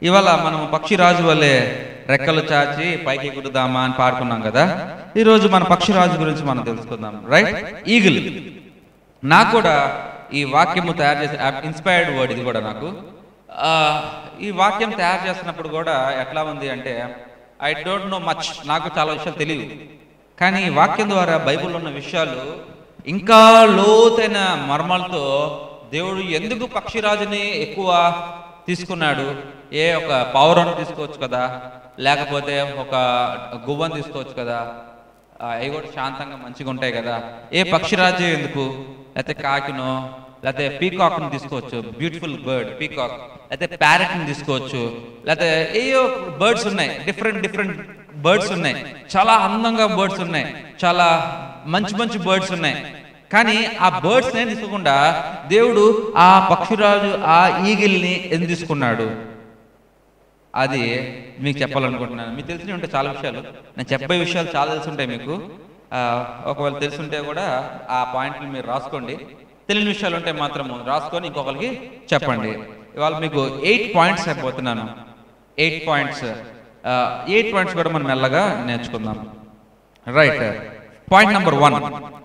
ఇవాళ మనం పక్షిరాజు వల్లే రెక్కలు చాచి పైకి ఎగురుదామా అని పాడుకున్నాం కదా ఈరోజు మన పక్షిరాజు గురించి మనం తెలుసుకుందాం రైట్ ఈగిల్ నాకు కూడా ఈ వాక్యము తయారు చేసే ఇన్స్పైర్డ్ వర్డ్ ఇది కూడా నాకు ఆ, ఈ వాక్యం తయారు చేస్తున్నప్పుడు కూడా ఎట్లా ఉంది అంటే ఐ డోంట్ నో మచ్ నాకు చాలా విషయాలు తెలియదు కానీ ఈ వాక్యం ద్వారా బైబిల్లో ఉన్న విషయాలు ఇంకా లోతైన మర్మాలతో దేవుడు ఎందుకు పక్షిరాజుని ఎక్కువ తీసుకున్నాడు ఏ ఒక పావురాన్ని తీసుకోవచ్చు కదా లేకపోతే ఒక గువ్వని తీసుకోవచ్చు కదా ఆ, అవి కూడా శాంతంగా మంచిగా ఉంటాయి కదా ఏ పక్షిరాజు ఎందుకు లేకపోతే కాకినో లేకపోతే పీకాక్ని తీసుకోవచ్చు బ్యూటిఫుల్ బర్డ్ పీకాక్ లేకపోతే ప్యారెట్ని తీసుకోవచ్చు లేకపోతే ఏయో బర్డ్స్ ఉన్నాయి డిఫరెంట్ డిఫరెంట్ బర్డ్స్ ఉన్నాయి చాలా అందంగా బర్డ్స్ ఉన్నాయి చాలా మంచి మంచి బర్డ్స్ ఉన్నాయి కానీ ఆ బర్డ్స్ నేను తీసుకోకుండా దేవుడు ఆ పక్షిరాజు ఆ ఈగిల్ని ఎందుకు తీసుకున్నాడు అది మీకు చెప్పాలనుకుంటున్నాను మీకు తెలిసి ఉంటే చాలా విషయాలు నేను చెప్పే విషయాలు చాలా తెలిసి ఉంటాయి మీకు ఆ, ఒకవేళ తెలుసుంటే కూడా ఆ పాయింట్లు మీరు రాసుకోండి తెలియని విషయాలు ఉంటే మాత్రము రాసుకొని ఇంకొకరికి చెప్పండి ఇవాళ మీకు ఎయిట్ పాయింట్స్ అయిపోతున్నాను ఎయిట్ పాయింట్స్ ఎయిట్ పాయింట్స్ కూడా మనం మెల్లగా నేర్చుకుందాం రైట్ పాయింట్ నెంబర్ వన్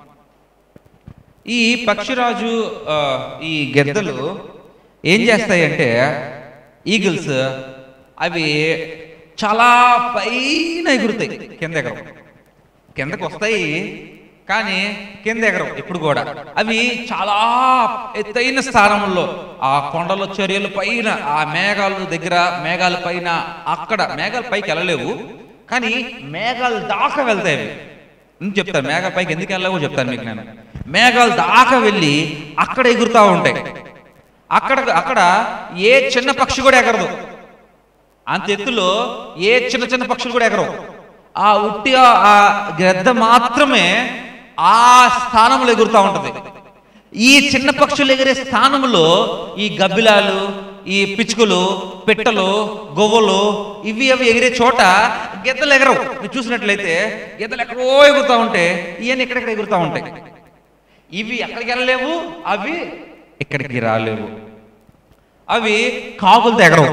ఈ పక్షిరాజు ఆ, ఈ గెద్దలు ఏం చేస్తాయంటే ఈగిల్స్ అవి చాలా పైన ఎగురుతాయి కింద ఎగరవు కిందకు వస్తాయి కానీ కింద ఎగరవు ఇప్పుడు కూడా అవి చాలా ఎత్తైన స్థానంలో ఆ కొండల చర్యల పైన ఆ మేఘాల దగ్గర మేఘాల పైన అక్కడ మేఘాల పైకి వెళ్ళలేవు కానీ మేఘాలు దాకా వెళ్తాయి అవి నేను చెప్తాను మేఘాల పైకి ఎందుకు వెళ్ళావో చెప్తాను మీకు నేను మేఘాలు దాకా వెళ్ళి అక్కడ ఎగురుతూ ఉంటాయి అక్కడ అక్కడ ఏ చిన్న పక్షి కూడా ఎగరదు అంత ఎత్తులో ఏ చిన్న చిన్న పక్షులు కూడా ఎగరవు ఆ ఉట్టి ఆ- ఆ గ్రద్ద మాత్రమే ఆ స్థానంలో ఎగురుతూ ఉంటది ఈ చిన్న పక్షులు ఎగిరే స్థానంలో ఈ గబ్బిలాలు ఈ పిచ్చుకలు పిట్టలు గొవ్వలు ఇవి అవి ఎగిరే చోట గెద్దలు ఎగరవు మీరు చూసినట్లయితే గెద్దలు ఎక్కడో ఎగురుతూ ఉంటే ఇవన్నీ ఎక్కడెక్కడ ఎగురుతూ ఉంటాయి ఇవి ఎక్కడికి వెళ్ళలేవు అవి ఇక్కడికి రాలేవు అవి కాకులతో ఎగరవు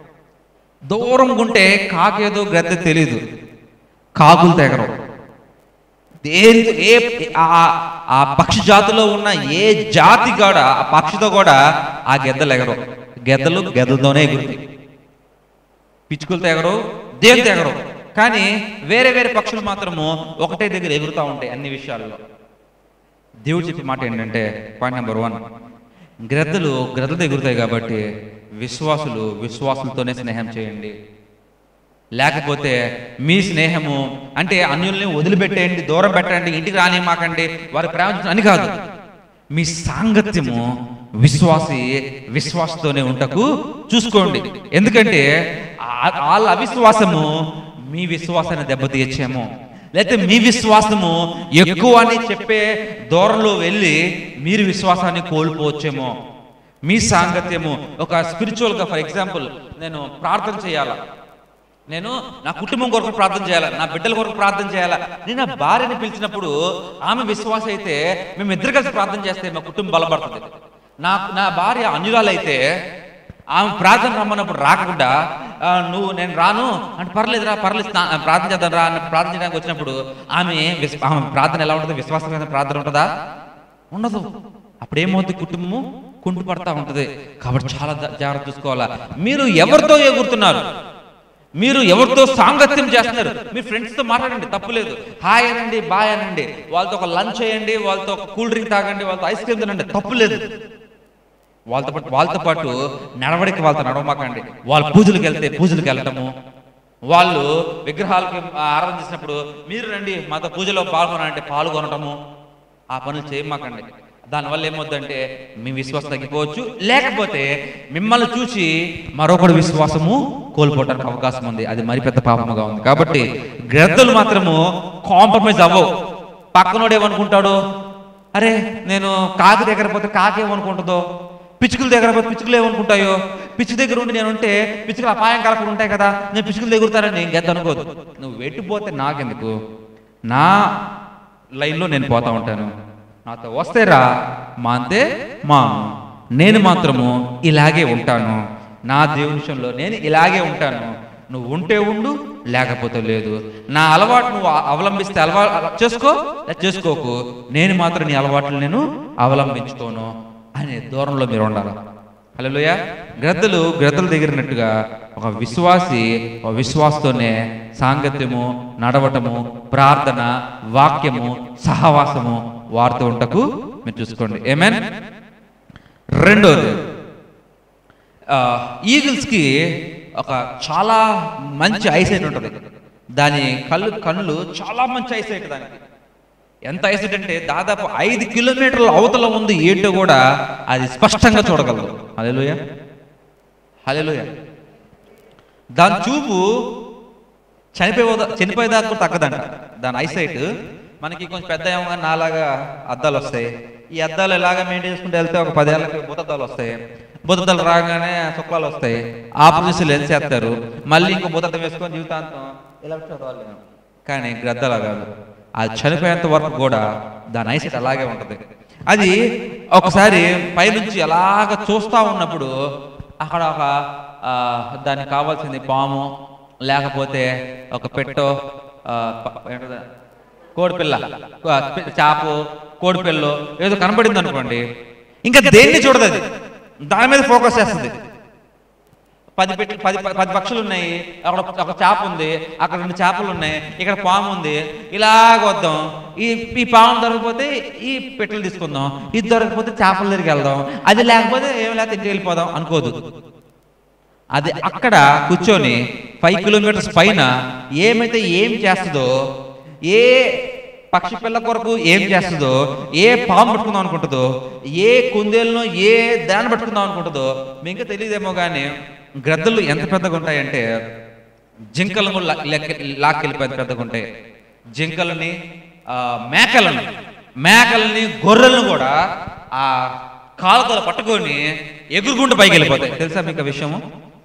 దూరం ఉంటే కాకేదో గద్ద తెలీదు కాకులు తెగరవు దేని ఏ ఆ ఆ పక్షి జాతిలో ఉన్న ఏ జాతి కూడా ఆ పక్షితో కూడా ఆ గెద్దలు ఎగరవు గెద్దలు గెద్దలతోనే ఎగురుతాయి పిచ్చుకలు తెగరు దేని తెగరు కానీ వేరే వేరే పక్షులు మాత్రము ఒకటే దగ్గర ఎగురుతూ ఉంటాయి అన్ని విషయాల్లో దేవుడు చెప్పే మాట ఏంటంటే పాయింట్ నెంబర్ వన్ గ్రద్దలు గ్రద్దలు ఎగురుతాయి కాబట్టి విశ్వాసులు విశ్వాసులతోనే స్నేహం చేయండి లేకపోతే మీ స్నేహము అంటే అన్యుల్ని వదిలిపెట్టేయండి దూరం పెట్టండి ఇంటికి రానిమాకండి వారి ప్రేమ చూసి- అని కాదు మీ సాంగత్యము విశ్వాసి విశ్వాసతోనే ఉంటకు చూసుకోండి ఎందుకంటే ఆ- వాళ్ళ అవిశ్వాసము మీ విశ్వాసాన్ని దెబ్బతీయచ్చేమో లేకపోతే మీ విశ్వాసము ఎక్కువ అని చెప్పే దూరంలో వెళ్ళి మీరు విశ్వాసాన్ని కోల్పోవచ్చేమో మీ సాంగత్యము ఒక స్పిరిచువల్గా ఫర్ ఎగ్జాంపుల్ నేను ప్రార్థన చేయాలా నేను నా కుటుంబం కొరకు ప్రార్థన చేయాలా నా బిడ్డల కొరకు ప్రార్థన చేయాలా నేను నా భార్యని పిలిచినప్పుడు ఆమె విశ్వాస అయితే మేము ఇద్దరు కలిసి ప్రార్థన చేస్తే మా కుటుంబం బలపడుతుంది నా నా భార్య అన్యురాలైతే ఆమె ప్రార్థన రమ్మన్నప్పుడు రాకుండా "ఆ, నువ్వు నేను రాను అంటే పర్లేదు రా పర్లేదు నా- ప్రార్థన చేద్దాం రా అని ప్రార్థన చేయడానికి వచ్చినప్పుడు ఆమె విశ్వ- ఆమె ప్రార్థన ఎలా ఉంటుంది విశ్వాసమైన ప్రార్థన ఉంటుందా ఉండదు అప్పుడేమవుతుంది కుటుంబము కుంటు పడతా ఉంటుంది కాబట్టి చాలా జా- జాగ్రత్త చూసుకోవాలా మీరు ఎవరితో ఎగురుతున్నారు మీరు ఎవరితో సాంగత్యం చేస్తున్నారు మీ ఫ్రెండ్స్ తో మాట్లాడండి తప్పులేదు హాయ్ అనండి బాయ్ అనండి వాళ్ళతో ఒక లంచ్ చేయండి వాళ్ళతో ఒక కూల్ డ్రింక్ తాగండి వాళ్ళతో ఐస్ క్రీమ్ తినండి తప్పులేదు వాళ్ళతో పాటు వాళ్ళతో పాటు నడవడికి వాళ్ళతో నడవమాకండి వాళ్ళ పూజలకు వెళ్తే పూజలకు వెళ్ళటము వాళ్ళు విగ్రహాలకి ఆరాధన చేసినప్పుడు మీరు రండి మాతో పూజలో పాల్గొనంటే పాల్గొనటము ఆ పనులు చేయమాకండి దానివల్ల ఏమవుద్దంటే మీ విశ్వాసం తగ్గిపోవచ్చు లేకపోతే మిమ్మల్ని చూసి మరొకటి విశ్వాసము కోల్పోవడానికి అవకాశం ఉంది అది మరి పెద్ద పాపముగా ఉంది కాబట్టి గ్రద్దలు మాత్రము కాంప్రమైజ్ అవ్వవు పక్కనోడు ఏమనుకుంటాడు అరే నేను కాకి దగ్గర పోతే కాకి ఏమనుకుంటుందో పిచ్చుకల దగ్గర పోతే పిచ్చుకలు ఏమనుకుంటాయో పిచ్చి దగ్గర ఉండి నేను ఉంటే పిచ్చుకలు అపాయం కలగకుండా ఉంటాయి కదా నేను పిచ్చుకలు దగ్గరుతారని నేను గెద్ద అనుకోదు నువ్వు వెట్టిపోతే నాకెందుకు నా లైన్లో నేను పోతా ఉంటాను నాతో వస్తే రా మా అంతే మా నేను మాత్రము ఇలాగే ఉంటాను నా దేవుని విషయంలో నేను ఇలాగే ఉంటాను నువ్వు ఉంటే ఉండు లేకపోతే లేదు నా అలవాటు నువ్వు అ- అవలంబిస్తే అలవా అల- చేసుకో లేదా చేసుకోకు నేను మాత్రం నీ అలవాట్లు నేను అవలంబించుకోను అనే దూరంలో మీరు ఉండాలి హలోయ గ్రద్దలు గ్రద్దలు దగ్గరినట్టుగా ఒక విశ్వాసి ఒక విశ్వాసతోనే సాంగత్యము నడవటము ప్రార్థన వాక్యము సహవాసము వారితో ఉంటకు మీరు చూసుకోండి ఏమేన్ రెండోది ఈగిల్స్కి ఒక చాలా మంచి ఐసైట్ ఉంటుంది దాని కళ్ళు కళ్ళు చాలా మంచి ఐసైట్ దానికి ఎంత ఐసైట్ అంటే దాదాపు ఐదు కిలోమీటర్ల అవతల ఉంది ఏంటో కూడా అది స్పష్టంగా చూడగలదు హలోయ హలోయ దాని చూపు చనిపోయే చనిపోయేదాకా కూడా తగ్గదంట దాని ఐసైట్ మనకి కొంచెం పెద్ద ఏమో నాలాగా అద్దాలు వస్తాయి ఈ అద్దాలు ఎలాగా మెయింటైన్ చేసుకుంటూ వెళ్తే ఒక పదేళ్ళకి బుద్ధద్దాలు వస్తాయి బుద్ధద్దాలు రాగానే సుఖాలు వస్తాయి ఆపోజిట్ లెన్స్ వేస్తారు మళ్ళీ ఇంకో బుద్ధద్దం వేసుకొని జీవితాంతం ఇలా చదవాలి కానీ గ్రద్దలా కాదు అది చనిపోయేంత వరకు కూడా దాని ఐసైట్ అలాగే ఉంటుంది అది ఒకసారి పైనుంచి అలాగ చూస్తూ ఉన్నప్పుడు అక్కడ ఒక ఆ, దానికి కావాల్సింది పాము లేకపోతే ఒక పెట్టో ఆ, ప- ఏంటది? కోడిపిల్ల ఆ, పి- చాపు కోడిపిల్లు ఏదో కనబడింది అనుకోండి ఇంకా దేన్ని చూడదు అది దాని మీద ఫోకస్ చేస్తుంది పది పెట్టి పది పది పక్షులు ఉన్నాయి అక్కడ ఒక చేప ఉంది అక్కడ రెండు చేపలు ఉన్నాయి ఇక్కడ పాము ఉంది ఇలాగ వద్దాం ఈ ఈ పాము దొరకపోతే ఈ పెట్టెలు తీసుకుందాం ఇది దొరకపోతే చేపల దగ్గరికి వెళ్దాం అది లేకపోతే ఏం లేకపోతే ఇంటికి వెళ్ళిపోదాం అనుకోదు అది అక్కడ కూర్చొని ఫైవ్ కిలోమీటర్స్ పైన ఏమైతే ఏం చేస్తుందో ఏ పక్షి పిల్ల కొరకు ఏం చేస్తుందో ఏ పాము పట్టుకుందాం అనుకుంటుందో ఏ కుందేలను ఏ దాన్ని పట్టుకుందాం అనుకుంటుందో మీకు తెలియదేమో కానీ గ్రద్దలు ఎంత పెద్దగా ఉంటాయంటే జింకలను కూడా లా- లెక్క- లాక్కెళ్ళిపోయేంత పెద్దగా ఉంటాయి జింకలని ఆ, మేకలను మేకలని గొర్రెలను కూడా ఆ కాలుతో పట్టుకొని ఎగురుకుంటూ పైకి వెళ్ళిపోతాయి తెలుసా మీకు ఆ విషయము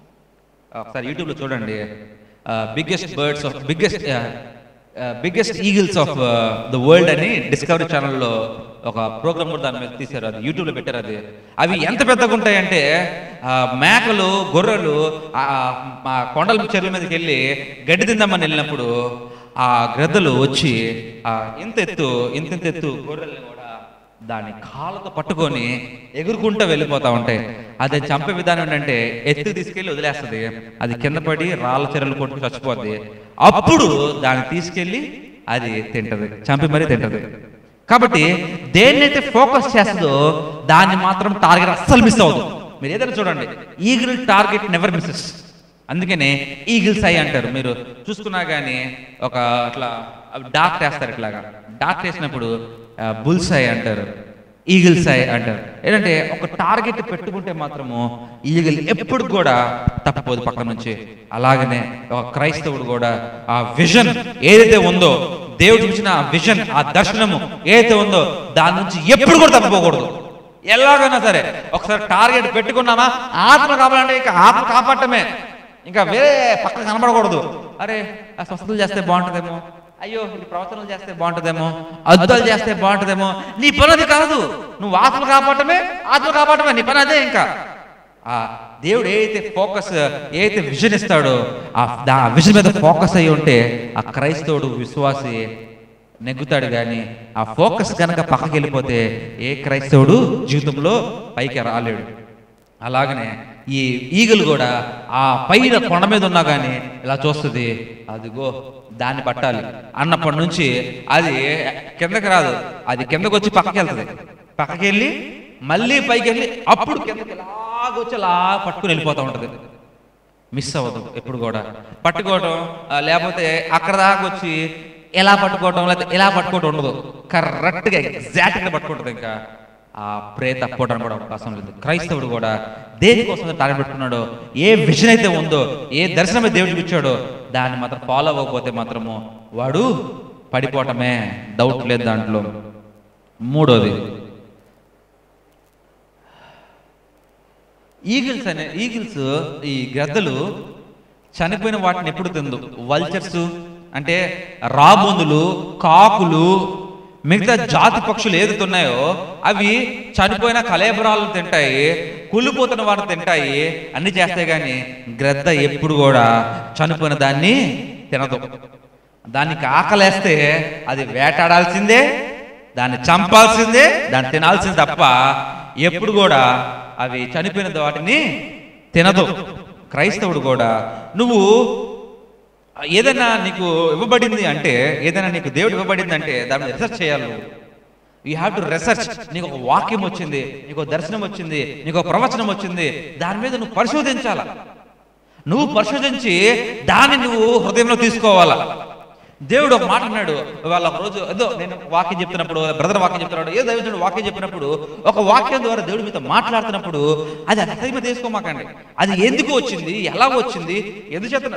ఒకసారి యూట్యూబ్లో చూడండి biggest birds of biggest biggest eagles of the world అని డిస్కవరీ ఛానల్లో ఒక ప్రోగ్రామ్ కూడా దాని మీద తీశారు అది యూట్యూబ్లో పెట్టారు అది అవి ఎంత పెద్దగా ఉంటాయంటే ఆ, మేకలు గొర్రెలు ఆ, ఆ కొండల చెరువుల మీదకి వెళ్ళి గడ్డి తిందామని వెళ్ళినప్పుడు ఆ గ్రద్దలు వచ్చి ఆ ఇంత ఎత్తు ఇంత ఇంత ఎత్తు గొర్రెల్ని కూడా దాని కాళ్ళతో పట్టుకొని ఎగురుకుంటూ వెళ్ళిపోతా ఉంటాయి అది చంపే విధానం ఏంటంటే ఎత్తు తీసుకెళ్లి వదిలేస్తుంది అది కింద పడి రాళ్ళ చెరలు కొట్టుకు చచ్చిపోద్ది అప్పుడు దాన్ని తీసుకెళ్లి అది తింటది చంపి మరీ తింటది కాబట్టి దేన్నైతే ఫోకస్ చేస్తుందో దాన్ని మాత్రం టార్గెట్ అస్సలు మిస్ అవ్వదు మీరు ఏదైనా చూడండి ఈగిల్ టార్గెట్ నెవర్ మిస్సెస్ అందుకనే ఈగిల్స్ ఐ అంటారు మీరు చూసుకున్నా కానీ ఒక అట్లా డాక్ వేస్తారు ఇట్లాగా డాక్ వేసినప్పుడు బుల్స్ ఐ అంటారు ఈగిల్స్ ఐ అంటారు ఏంటంటే ఒక టార్గెట్ పెట్టుకుంటే మాత్రము ఈగిల్ ఎప్పుడు కూడా తప్పిపోదు పక్క నుంచి అలాగనే ఒక క్రైస్తవుడు కూడా ఆ విజన్ ఏదైతే ఉందో దేవుడు చూసిన ఆ విజన్ ఆ దర్శనము ఏదైతే ఉందో దాని నుంచి ఎప్పుడు కూడా తప్పిపోకూడదు ఎలాగైనా సరే ఒకసారి టార్గెట్ పెట్టుకున్నామా ఆత్మ కావాలంటే ఇక ఆత్మ కాపాడటమే ఇంకా వేరే పక్కన కనబడకూడదు అరే ఆ స్వస్థతలు చేస్తే బాగుంటుందేమో అయ్యో ఈ ప్రవచనాలు చేస్తే బాగుంటుందేమో అద్భుతాలు చేస్తే బాగుంటుందేమో నీ పని అది కాదు నువ్వు ఆత్మ కాపాడటమే ఆత్మ కాపాడటమే నీ పని అదే ఇంకా ఆ దేవుడు ఏదైతే ఫోకస్ ఏదైతే విజన్ ఇస్తాడో ఆ దా విజన్ మీద ఫోకస్ అయి ఉంటే ఆ క్రైస్తవుడు విశ్వాసి నెగ్గుతాడు కానీ ఆ ఫోకస్ కనుక పక్కకి వెళ్ళిపోతే ఏ క్రైస్తవుడు జీవితంలో పైకి రాలేడు అలాగనే ఈ ఈగలు కూడా ఆ పైన కొండ మీద ఉన్నా కానీ ఇలా చూస్తుంది అదిగో దాన్ని పట్టాలి అన్నప్పటి నుంచి అది కిందకి రాదు అది కిందకు వచ్చి పక్కకి వెళ్తుంది పక్కకి వెళ్ళి మళ్ళీ పైకి వెళ్ళి అప్పుడు కిందకి ఇలాగొచ్చి అలా పట్టుకుని వెళ్ళిపోతూ ఉంటుంది మిస్ అవ్వదు ఎప్పుడు కూడా పట్టుకోవటం ఆ, లేకపోతే అక్కడ దాకా వచ్చి ఎలా పట్టుకోవటం లేకపోతే ఎలా పట్టుకోవటం ఉండదు కరెక్ట్గా ఎగ్జాక్ట్గా పట్టుకుంటుంది ఇంకా ఆ ప్రే తప్పుకోవడానికి కూడా అవకాశం లేదు క్రైస్తవుడు కూడా దేనికోసం టార్గెట్ పెట్టుకున్నాడో ఏ విజన్ అయితే ఉందో ఏ దర్శనం అయితే దేవుడికి ఇచ్చాడో దాన్ని మాత్రం ఫాలో అవ్వకపోతే మాత్రము వాడు పడిపోవటమే డౌట్ లేదు దాంట్లో మూడోది ఈగిల్స్ అనే ఈగిల్స్ ఈ గ్రద్దలు చనిపోయిన వాటిని ఎప్పుడు తిందు వల్చర్స్ అంటే రాబొందులు కాకులు మిగతా జాతి పక్షులు ఏదైతే ఉన్నాయో అవి చనిపోయిన కలేబరాలు తింటాయి కుళ్ళిపోతున్న వాటిని తింటాయి అన్ని చేస్తాయి కానీ గ్రద్ద ఎప్పుడు కూడా చనిపోయిన దాన్ని తినదు దానికి ఆకలేస్తే అది వేటాడాల్సిందే దాన్ని చంపాల్సిందే దాన్ని తినాల్సింది తప్ప ఎప్పుడు కూడా అవి చనిపోయిన వాటిని తినదు క్రైస్తవుడు కూడా నువ్వు ఏదైనా నీకు ఇవ్వబడింది అంటే ఏదైనా నీకు దేవుడు ఇవ్వబడింది అంటే దాని మీద రీసెర్చ్ చేయాలి యూ హ్యావ్ టు రీసెర్చ్ నీకు ఒక వాక్యం వచ్చింది నీకు ఒక దర్శనం వచ్చింది నీకు ఒక ప్రవచనం వచ్చింది దాని మీద నువ్వు పరిశోధించాల నువ్వు పరిశోధించి దాన్ని నువ్వు హృదయంలో తీసుకోవాలా దేవుడు ఒక మాట అన్నాడు వాళ్ళ ఒక రోజు ఏదో నేను వాక్యం చెప్తున్నప్పుడు బ్రదర్ వాక్యం చెప్తున్నాడు ఏ దైవజనుడు వాక్యం చెప్పినప్పుడు ఒక వాక్యం ద్వారా దేవుడు మీతో మాట్లాడుతున్నప్పుడు అది హృదయం మీద తీసుకోమాకండి అది ఎందుకు వచ్చింది ఎలా వచ్చింది ఎందుచేత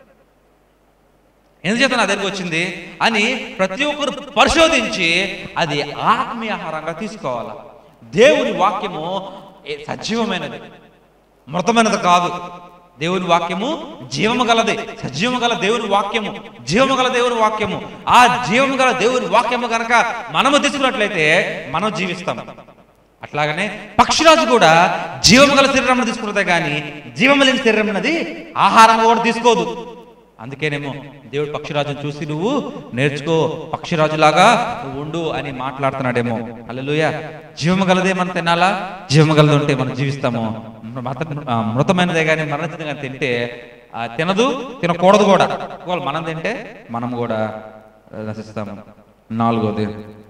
ఎందుచేత నా దగ్గరికి వచ్చింది అని ప్రతి ఒక్కరు పరిశోధించి అది ఆత్మీయ ఆహారంగా తీసుకోవాలి దేవుని వాక్యము ఏ- సజీవమైనది మృతమైనది కాదు దేవుని వాక్యము జీవము గలది సజీవము గల దేవుని వాక్యము జీవము గల దేవుని వాక్యము ఆ జీవము గల దేవుని వాక్యము కనుక మనము తీసుకున్నట్లయితే మనం జీవిస్తాం అట్లాగనే పక్షిరాజు కూడా జీవము గల శరీరం తీసుకుంటే కానీ జీవము లేని శరీరం అన్నది ఆహారం కూడా తీసుకోదు అందుకేనేమో దేవుడు పక్షిరాజును చూసి నువ్వు నేర్చుకో పక్షిరాజులాగా నువ్వు ఉండు అని మాట్లాడుతున్నాడేమో అల్లెలుయ జీవము గలదేమని తినాలా జీవము గలది ఉంటే మనం జీవిస్తాము మత ఆ, మృతమైనదే కానీ మరణించింది కానీ తింటే ఆ, తినదు తినకూడదు కూడా ఒకవేళ మనం తింటే మనం కూడా ఆ, నశిస్తాము నాలుగోది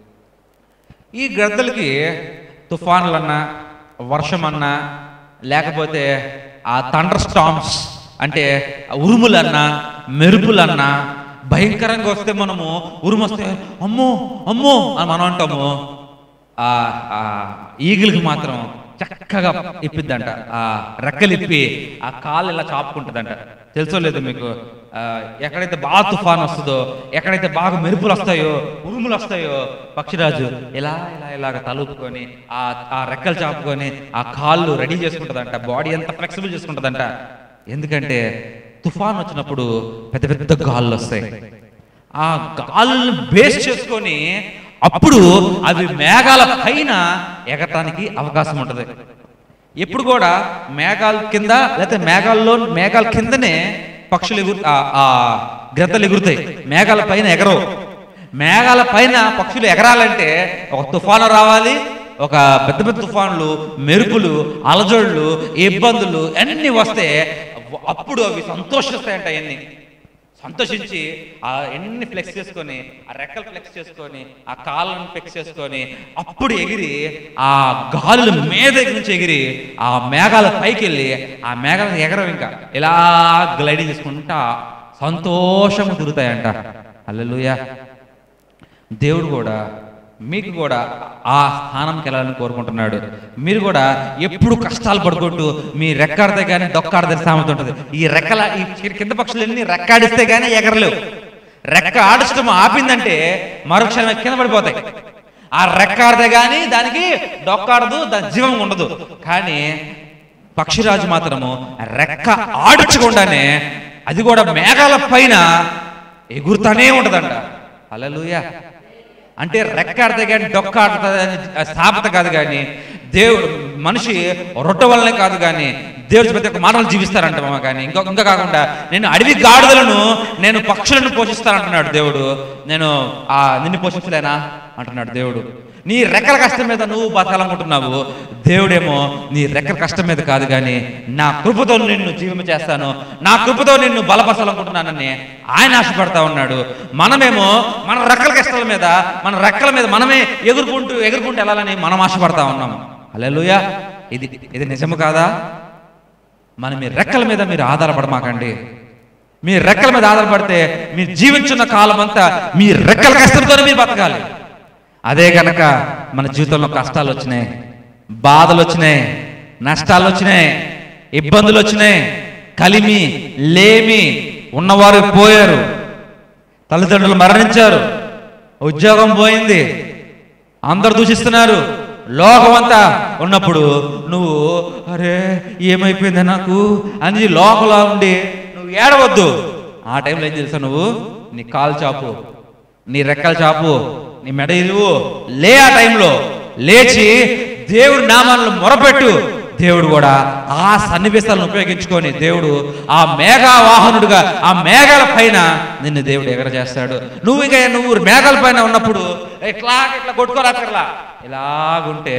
ఈ గ్రద్దలకి తుఫానులన్నా వర్షమన్నా లేకపోతే ఆ థండర్ స్టామ్స్ అంటే ఆ ఉరుములన్నా మెరుపులన్నా భయంకరంగా వస్తే మనము ఉరుము వస్తే అమ్మో అమ్మో అని మనం అంటాము ఆ ఆ ఈగిల్కి మాత్రం చక్కగా ఇప్పిద్దంట ఆ రెక్కలిప్పి ఆ కాళ్ళు ఇలా చాపుకుంటుందంట తెలుసో లేదు మీకు ఆ, ఎక్కడైతే బాగా తుఫాన్ వస్తుందో ఎక్కడైతే బాగా మెరుపులు వస్తాయో ఉరుములు వస్తాయో పక్షిరాజు ఇలా ఇలా ఇలాగ తలుపుకొని ఆ ఆ రెక్కలు చాపుకొని ఆ కాళ్ళు రెడీ చేసుకుంటుందంట బాడీ ఎంత ఫ్లెక్సిబుల్ చేసుకుంటుందంట ఎందుకంటే తుఫాన్ వచ్చినప్పుడు పెద్ద పెద్ద గాళ్ళు వస్తాయి ఆ గాలులను బేస్ చేసుకొని అప్పుడు అవి మేఘాల పైన ఎగటానికి అవకాశం ఉంటుంది ఎప్పుడు కూడా మేఘాల కింద లేకపోతే మేఘాల్లో మేఘాల కిందనే పక్షులు ఎగురు ఆ- ఆ గ్రద్దలు ఎగురుతాయి మేఘాల పైన ఎగరవు మేఘాల పైన పక్షులు ఎగరాలంటే ఒక తుఫాను రావాలి ఒక పెద్ద పెద్ద తుఫాన్లు మెరుపులు అలజడులు ఇబ్బందులు అన్నీ వస్తే అప్పుడు అవి సంతోషిస్తాయంట అవన్నీ సంతోషించి ఆ ఎన్ని ఫ్లెక్స్ చేసుకొని ఆ రెక్కలు ఫ్లెక్స్ చేసుకొని ఆ కాళ్ళను ఫ్లెక్స్ చేసుకొని అప్పుడు ఎగిరి ఆ గాలుల మీద దగ్గర నుంచి ఎగిరి ఆ మేఘాల పైకి వెళ్ళి ఆ మేఘాలను ఎగరం ఇంకా ఇలా గ్లైడింగ్ చేసుకుంటా సంతోషంగా తిరుగుతాయంట అల్లెలుయా దేవుడు కూడా మీకు కూడా ఆ స్థానంకి వెళ్ళాలని కోరుకుంటున్నాడు మీరు కూడా ఎప్పుడు కష్టాలు పడుకుంటూ మీ రెక్కాడితే కానీ డొక్కాడితే సామెత ఉంటుంది ఈ రెక్కల ఈ కి- కింద పక్షులన్నీ రెక్కాడిస్తే కానీ ఎగరలేవు రెక్క ఆడటం ఆపిందంటే మరుక్షణం కింద పడిపోతాయి ఆ రెక్కాడితే కానీ దానికి డొక్కాడదు దాని జీవం ఉండదు కానీ పక్షిరాజు మాత్రము రెక్క ఆడించకుండానే అది కూడా మేఘాల పైన ఎగురుతానే ఉంటదంట అలలుయా అంటే రెక్కాడితే కానీ డొక్క ఆడుతుంది అని స్థాపత కాదు కానీ దేవుడు మనిషి రొట్టె వల్లనే కాదు కానీ దేవుడు ప్రతి ఒక్క మానవులు జీవిస్తారంట మామ కానీ ఇంకా ఇంకా కాకుండా నేను అడవి గాడిదలను నేను పక్షులను పోషిస్తానంటున్నాడు దేవుడు నేను ఆ నిన్ను పోషించలేనా అంటున్నాడు దేవుడు నీ రెక్కల కష్టం మీద నువ్వు బతకాలనుకుంటున్నావు దేవుడేమో నీ రెక్కల కష్టం మీద కాదు కానీ నా కృపతో నిన్ను జీవింప చేస్తాను నా కృపతో నిన్ను బలపరచాలనుకుంటున్నానని ఆయన ఆశపడతా ఉన్నాడు మనమేమో మన రెక్కల కష్టాల మీద మన రెక్కల మీద మనమే ఎగురుకుంటూ ఎగురుకుంటూ వెళ్ళాలని మనం ఆశపడతా ఉన్నాము అలెలుయా ఇది ఇది నిజము కాదా మన మీ రెక్కల మీద మీరు ఆధారపడమాకండి మీ రెక్కల మీద ఆధారపడితే మీరు జీవించున్న కాలం అంతా మీ రెక్కల కష్టంతోనే మీరు బతకాలి అదే గనక మన జీవితంలో కష్టాలు వచ్చినాయి బాధలు వచ్చినాయి నష్టాలు వచ్చినాయి ఇబ్బందులు వచ్చినాయి కలిమి లేమి ఉన్నవారు పోయారు తల్లిదండ్రులు మరణించారు ఉద్యోగం పోయింది అందరు దూషిస్తున్నారు లోకం అంతా ఉన్నప్పుడు నువ్వు అరే ఏమైపోయింది నాకు అని లోకంలో ఉండి నువ్వు ఏడవద్దు ఆ టైంలో ఏం తెలుసా నువ్వు నీ కాలు చాపు నీ రెక్కల చాపు నీ మెడ ఇరువు లే ఆ టైంలో లేచి దేవుడి నామాలను మొరపెట్టు దేవుడు కూడా ఆ సన్నివేశాలను ఉపయోగించుకొని దేవుడు ఆ మేఘా వాహనుడుగా ఆ మేఘాల పైన నిన్ను దేవుడు ఎగరజేస్తాడు నువ్వు ఇంకా నువ్వు మేఘాల పైన ఉన్నప్పుడు ఇట్లా ఇట్లా కొట్టుకోరాకర్లా ఇలాగుంటే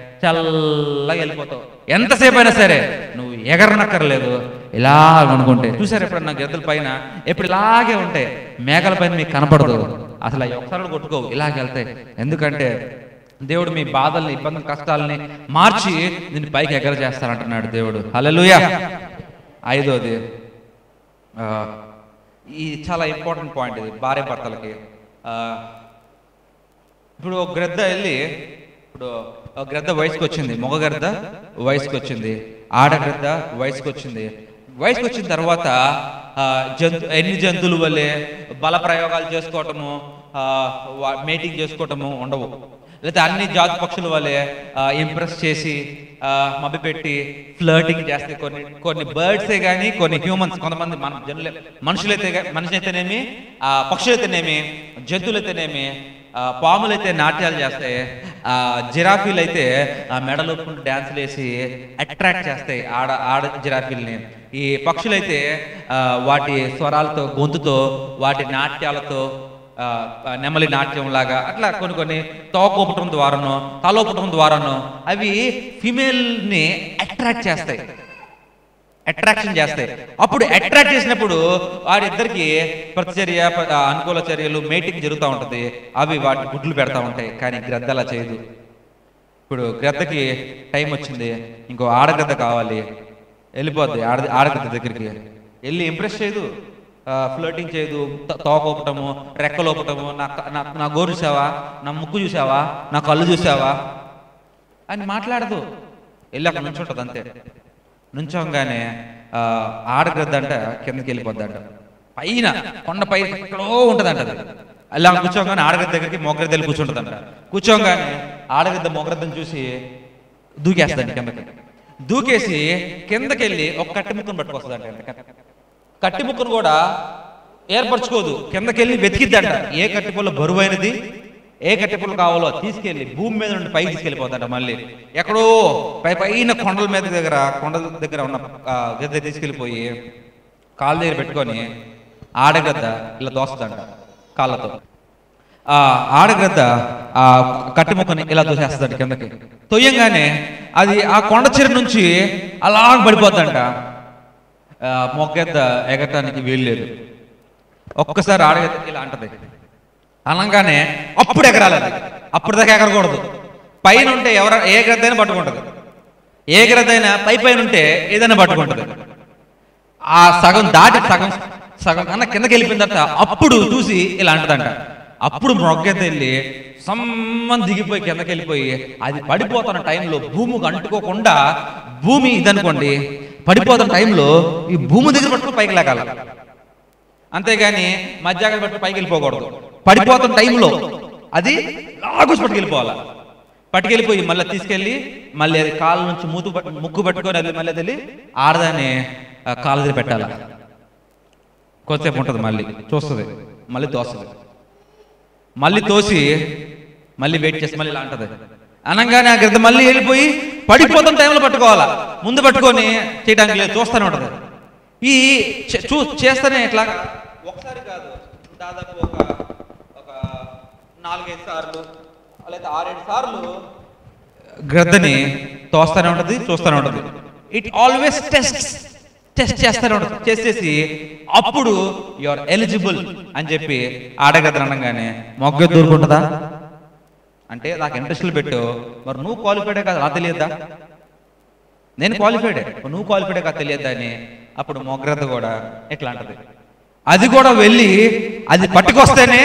చల్లగా వెళ్ళిపోతావు ఎంతసేపు అయినా సరే నువ్వు ఎగరనక్కర్లేదు ఇలా అనుకుంటే చూసారు ఎప్పుడన్నా గద్దల పైన ఎప్పుడు ఇలాగే ఉంటాయి మేఘాల పైన మీకు కనపడదు అసలు అవి ఒకసారి కూడా కొట్టుకోవు ఇలాగే వెళ్తాయి ఎందుకంటే దేవుడు మీ బాధల్ని ఇబ్బందులు కష్టాలని మార్చి నిన్ను పైకి ఎగర చేస్తానంటున్నాడు దేవుడు హల్లెలూయా ఐదోది ఆ, ఈ చాలా ఇంపార్టెంట్ పాయింట్ ఇది భార్య భర్తలకి ఆ, ఇప్పుడు ఒక గ్రద్ద వెళ్ళి ఇప్పుడు ఒక గ్రద్ద వయసుకు వచ్చింది మగ గ్రద్ద వయసుకు వచ్చింది ఆడ గ్రద్ద వయసుకు వచ్చింది వయసుకు వచ్చిన తర్వాత ఆ, జంతు ఎన్ని జంతువుల వల్లే బల ప్రయోగాలు చేసుకోవటము మేటింగ్ చేసుకోవటము ఉండవు లేకపోతే అన్ని జాతి పక్షుల వల్లే ఇంప్రెస్ చేసి మభ్య పెట్టి ఫ్లర్టింగ్ చేస్తే కొన్ని కొన్ని బర్డ్సే కానీ కొన్ని హ్యూమన్స్ కొంతమంది మన జనులే మనుషులైతే గా- మనిషి అయితేనేమి ఆ, పక్షులైతేనేమి జంతువులైతేనేమి ఆ, పాములైతే నాట్యాలు చేస్తాయి ఆ, జిరాఫీలు అయితే ఆ మెడలోపుకుంటూ డ్యాన్సులు వేసి అట్రాక్ట్ చేస్తాయి ఆడ ఆడ జిరాఫీల్ని ఈ పక్షులైతే ఆ, వాటి స్వరాలతో గొంతుతో వాటి నాట్యాలతో ఆ, ఆ, నెమలి నాట్యం లాగా అట్లా కొన్ని కొన్ని తోకోపటం ద్వారానో తలోపటం ద్వారానో అవి ఫిమేల్ని అట్రాక్ట్ చేస్తాయి అట్రాక్షన్ చేస్తాయి అప్పుడు అట్రాక్ట్ చేసినప్పుడు వారిద్దరికి ప్రతిచర్య ప- ఆ, అనుకూల చర్యలు మేటింగ్ జరుగుతూ ఉంటుంది అవి వాటి గుడ్లు పెడతా ఉంటాయి కానీ గ్రద్ద అలా చేయదు ఇప్పుడు గ్రద్దకి టైం వచ్చింది ఇంకో ఆడగ్రద్ద కావాలి వెళ్ళిపోద్ది ఆడ ఆడగ్రద్ద దగ్గరికి వెళ్ళి ఇంప్రెస్ చేయదు ఫ్లోటింగ్ చేయదు త- తోకొప్పటము రెక్కలోపటము నా క- నా నా గోరు చూసావా నా ముక్కు చూసావా నా కళ్ళు చూసావా అని మాట్లాడదు వెళ్ళి అక్కడ నుంచుంటుంది అంతే నుంచోగానే ఆ, ఆడగ్రద్ద అంట కిందకి వెళ్ళిపోద్దంట పైన కొండ పై ఎక్కడో ఉంటుందంట అది అలా కూర్చోగానే ఆడగద్ద దగ్గరికి మొగ్రద్ద వెళ్ళి కూర్చుంటుందంట కూర్చోగానే ఆడగద్ద మొగ్రద్దను చూసి దూకేస్తుందంట కిందకి దూకేసి కిందకి వెళ్ళి ఒక కట్టి ముక్కను పట్టుకొస్తుందంట కట్టి ముక్కను కూడా ఏర్పరచుకోదు కిందకెళ్ళి వెతికిద్దంట ఏ కట్టి పుల్ల బరువైనది ఏ కట్టి పుల్ల కావాలో తీసుకెళ్ళి భూమి మీద నుండి పైకి తీసుకెళ్ళిపోతాడ మళ్ళీ ఎక్కడో పై పైన కొండల మీద దగ్గర కొండల దగ్గర ఉన్న ఆ, గద్ద తీసుకెళ్ళిపోయి కాళ్ళ దగ్గర పెట్టుకొని ఆడగద్ద ఇలా దోస్తుందంట కాళ్ళతో ఆ ఆడగ్రద్ద ఆ కట్టి ముక్కని ఇలా తోసేస్తుందంట కిందకి తొయ్యంగానే అది ఆ కొండ చెరు నుంచి అలా పడిపోద్దంట ఆ, మొగ్గెద్ద ఎగటానికి వీల్లేదు ఒక్కసారి ఆడగద్ద ఇలా అంటది అనగానే అప్పుడు ఎగరాలి అది అప్పుడు దాకా ఎగరకూడదు పైన ఉంటే ఎవర ఏ గ్రద్దైనా పట్టుకుంటది ఏ గ్రద్దైనా పై పైన ఉంటే ఏదైనా పట్టుకుంటది ఆ సగం దాటి సగం సగం కన్నా కిందకి వెళ్ళిపోయిన తర్వాత అప్పుడు చూసి ఇలా అంటదంట అప్పుడు మొగ్గెత్త వెళ్ళి సమ్మం దిగిపోయి కిందకి వెళ్ళిపోయి అది పడిపోతున్న టైంలో భూమికి అంటుకోకుండా భూమి ఇదనుకోండి పడిపోతున్న టైంలో ఈ భూమి దగ్గర పట్టుకుని పైకి లేకాల అంతేగాని మధ్యాహ్నం పట్టుకుని పైకి వెళ్ళిపోకూడదు పడిపోతున్న టైంలో అది లాగుసి పట్టుకెళ్ళిపోవాలి పట్టుకెళ్ళిపోయి మళ్ళీ తీసుకెళ్ళి మళ్ళీ అది కాళ్ళ నుంచి మూతు పట్టు- ముక్కు పట్టుకొని అది మళ్ళీ అది ఆడదాన్ని ఆ, కాళ్ళ దగ్గర పెట్టాలి కొద్దిసేపు ఉంటుంది మళ్ళీ చూస్తుంది మళ్ళీ తోస్తుంది మళ్ళీ తోసి మళ్ళీ వెయిట్ చేసి మళ్ళీ ఇలా అంటది అనగానే ఆ గిద్ద మళ్ళీ వెళ్ళిపోయి పడిపోతున్న టైంలో పట్టుకోవాలా ముందు పట్టుకొని చేయడానికి లేదు చూస్తూనే ఉంటది ఈ చే- చూ చేస్తేనే ఎట్లా ఒకసారి కాదు దాదాపు ఒక ఒక నాలుగైదు సార్లు లేదా ఆరేడు సార్లు గ్రద్దని తోస్తూనే ఉంటది చూస్తూనే ఉంటది ఇట్ ఆల్వేస్ టెస్ట్ టెస్ట్ చేస్తూనే ఉంటది చేసేసి అప్పుడు యు ఆర్ ఎలిజిబుల్ అని చెప్పి ఆడగద్దని అనగానే మొగ్గ దూరుకుంటుందా అంటే నాకు ఇంట్రెస్ట్లు పెట్టు మరి నువ్వు క్వాలిఫైడే కాదు నాకు తెలియద్దా నేను క్వాలిఫైడే నువ్వు క్వాలిఫైడే కాదు తెలియద్దా అని అప్పుడు మొగ్రద్ద కూడా ఎట్లా అంటది అది కూడా వెళ్ళి అది పట్టుకొస్తేనే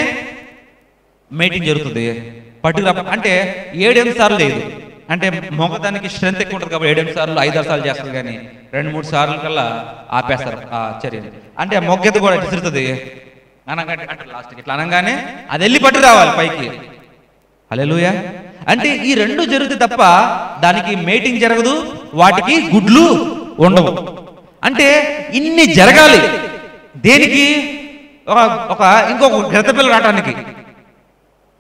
మీటింగ్ జరుగుతుంది పట్టుకురా అంటే ఏడెనిమిది సార్లు లేదు అంటే మొగదానికి స్ట్రెంత్ ఎక్కువ ఉంటుంది కాబట్టి ఏడెనిమిది సార్లు ఐదారు సార్లు చేస్తారు కానీ రెండు మూడు సార్లు కల్లా ఆపేస్తారు ఆ చర్యని అంటే ఆ మొగ్గెద్ద కూడా విసురుతుంది అనగానే అంటే లాస్ట్కి ఇట్లా అనగానే అది వెళ్ళి పట్టు రావాలి పైకి హల్లెలూయా అంటే ఈ రెండు జరుగుతాయి తప్ప దానికి మేటింగ్ జరగదు వాటికి గుడ్లు ఉండవు అంటే ఇన్ని జరగాలి దేనికి ఒక ఒక ఇంకొక గ్రద్ద పిల్ల రావడానికి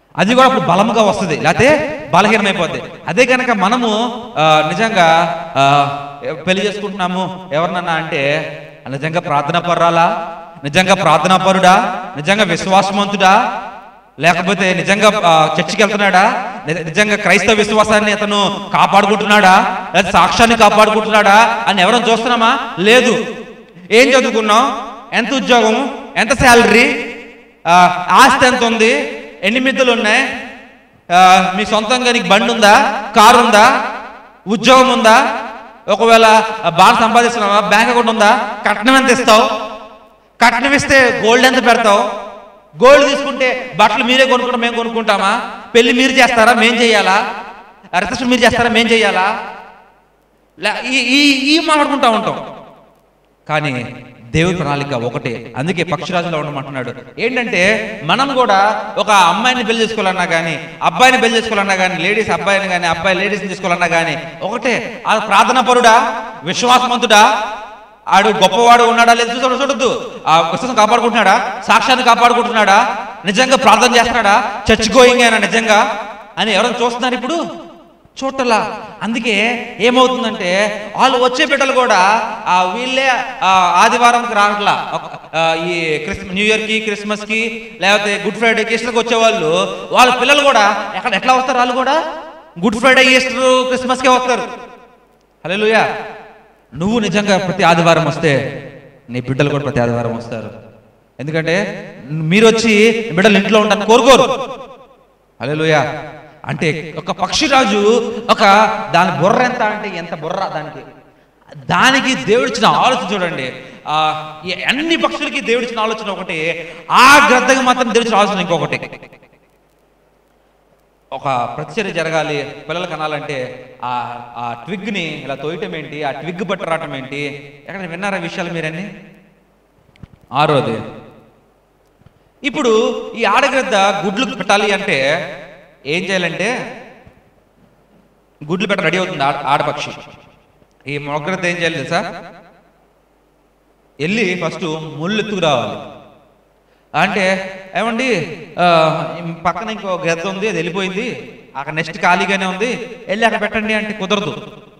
అది కూడా అప్పుడు బలంగా వస్తుంది లేకపోతే బలహీనమైపోద్ది అదే కనుక మనము ఆ, నిజంగా ఆ, పెళ్లి చేసుకుంటున్నాము ఎవరినన్నా అంటే నిజంగా ప్రార్థనా పర్రాలా నిజంగా ప్రార్థనా పరుడా నిజంగా విశ్వాసవంతుడా లేకపోతే నిజంగా ఆ, చర్చికి వెళ్తున్నాడా నిజ- నిజంగా క్రైస్తవ విశ్వాసాన్ని అతను కాపాడుకుంటున్నాడా లేదా సాక్ష్యాన్ని కాపాడుకుంటున్నాడా అని ఎవరైనా చూస్తున్నామా లేదు ఏం చదువుకున్నాం ఎంత ఉద్యోగం ఎంత శాలరీ ఆస్తి ఎంత ఉంది ఎన్ని మిద్దలు ఉన్నాయి ఆ, మీ సొంతంగా నీకు బండి ఉందా కారు ఉందా ఉద్యోగం ఉందా ఒకవేళ బాగా సంపాదిస్తున్నావా బ్యాంక్ అకౌంట్ ఉందా కట్నం ఎంత ఇస్తావు కట్నం ఇస్తే గోల్డ్ ఎంత పెడతావు గోల్డ్ తీసుకుంటే బట్టలు మీరే కొనుక్కుంటాం మేము కొనుక్కుంటామా పెళ్లి మీరు చేస్తారా మేం చేయాలా రిసెప్షన్ మీరు చేస్తారా మేం చేయాలా లే ఈ ఈ ఈ మాట్లాడుకుంటా ఉంటాం కానీ దేవుడి ప్రణాళిక ఒకటే అందుకే పక్షిరాజులో ఉండమంటున్నాడు ఏంటంటే మనం కూడా ఒక అమ్మాయిని పెళ్లి చేసుకోవాలన్నా కానీ అబ్బాయిని పెళ్లి చేసుకోవాలన్నా కానీ లేడీస్ అబ్బాయిని కానీ అబ్బాయి లేడీస్ని తీసుకోవాలన్నా కానీ ఒకటే ఆ ప్రార్థన పరుడా విశ్వాసవంతుడా ఆడు గొప్పవాడు ఉన్నాడా లేదు చూడ చూడొద్దు ఆ విశ్వాసం కాపాడుకుంటున్నాడా సాక్ష్యాన్ని కాపాడుకుంటున్నాడా నిజంగా ప్రార్థన చేస్తున్నాడా చర్చ్ గోయింగ్ అయినా నిజంగా అని ఎవరైనా చూస్తున్నారు ఇప్పుడు చూడలా అందుకే ఏమవుతుందంటే వాళ్ళు వచ్చే బిడ్డలు కూడా ఆ వీళ్ళే ఆ ఆదివారంకి రావట్లా ఒక- ఆ ఈ క్రిస్మస్ న్యూ ఇయర్ కి క్రిస్మస్ కి లేకపోతే గుడ్ ఫ్రైడే ఈస్టర్కి వచ్చే వాళ్ళు వాళ్ళ పిల్లలు కూడా ఎక్కడ ఎట్లా వస్తారు వాళ్ళు కూడా గుడ్ ఫ్రైడే ఈస్టర్ క్రిస్మస్ కే వస్తారు హల్లెలూయా నువ్వు నిజంగా ప్రతి ఆదివారం వస్తే నీ బిడ్డలు కూడా ప్రతి ఆదివారం వస్తారు ఎందుకంటే మీరు వచ్చి బిడ్డలు ఇంట్లో ఉంటాను కోరుకోరు హల్లెలూయా అంటే ఒక పక్షిరాజు ఒక దాని బుర్ర ఎంత అంటే ఎంత బుర్ర దానికి దానికి దేవుడిచ్చిన ఆలోచన చూడండి ఆ ఈ అన్ని పక్షులకి దేవుడిచ్చిన ఆలోచన ఒకటి ఆ గ్రద్దకి మాత్రం దేవుడిచ్చిన ఆలోచన ఇంకొకటి ఒక ప్రతిచర్య జరగాలి పిల్లలు కనాలంటే ఆ ఆ ట్విగ్ని ఇలా తోయటం ఏంటి ఆ ట్విగ్ పట్టు రావటం ఏంటి ఎక్కడ విన్నారా విషయాలు మీరన్నీ ఆరోది ఇప్పుడు ఈ ఆడగ్రద్ద గుడ్లు పెట్టాలి అంటే ఏం చేయాలంటే గుడ్లు పెట్ట రెడీ అవుతుంది ఆడ ఆడపక్షి ఈ మొగ్రద్ద ఏం చేయాలి తెలుసా వెళ్ళి ఫస్ట్ ముళ్ళు ఎత్తుకు రావాలి అంటే ఏమండి ఆ, ఈ పక్కన ఇంకో గద్ద ఉంది అది వెళ్ళిపోయింది అక్కడ నెక్స్ట్ ఖాళీగానే ఉంది వెళ్ళి అక్కడ పెట్టండి అంటే కుదరదు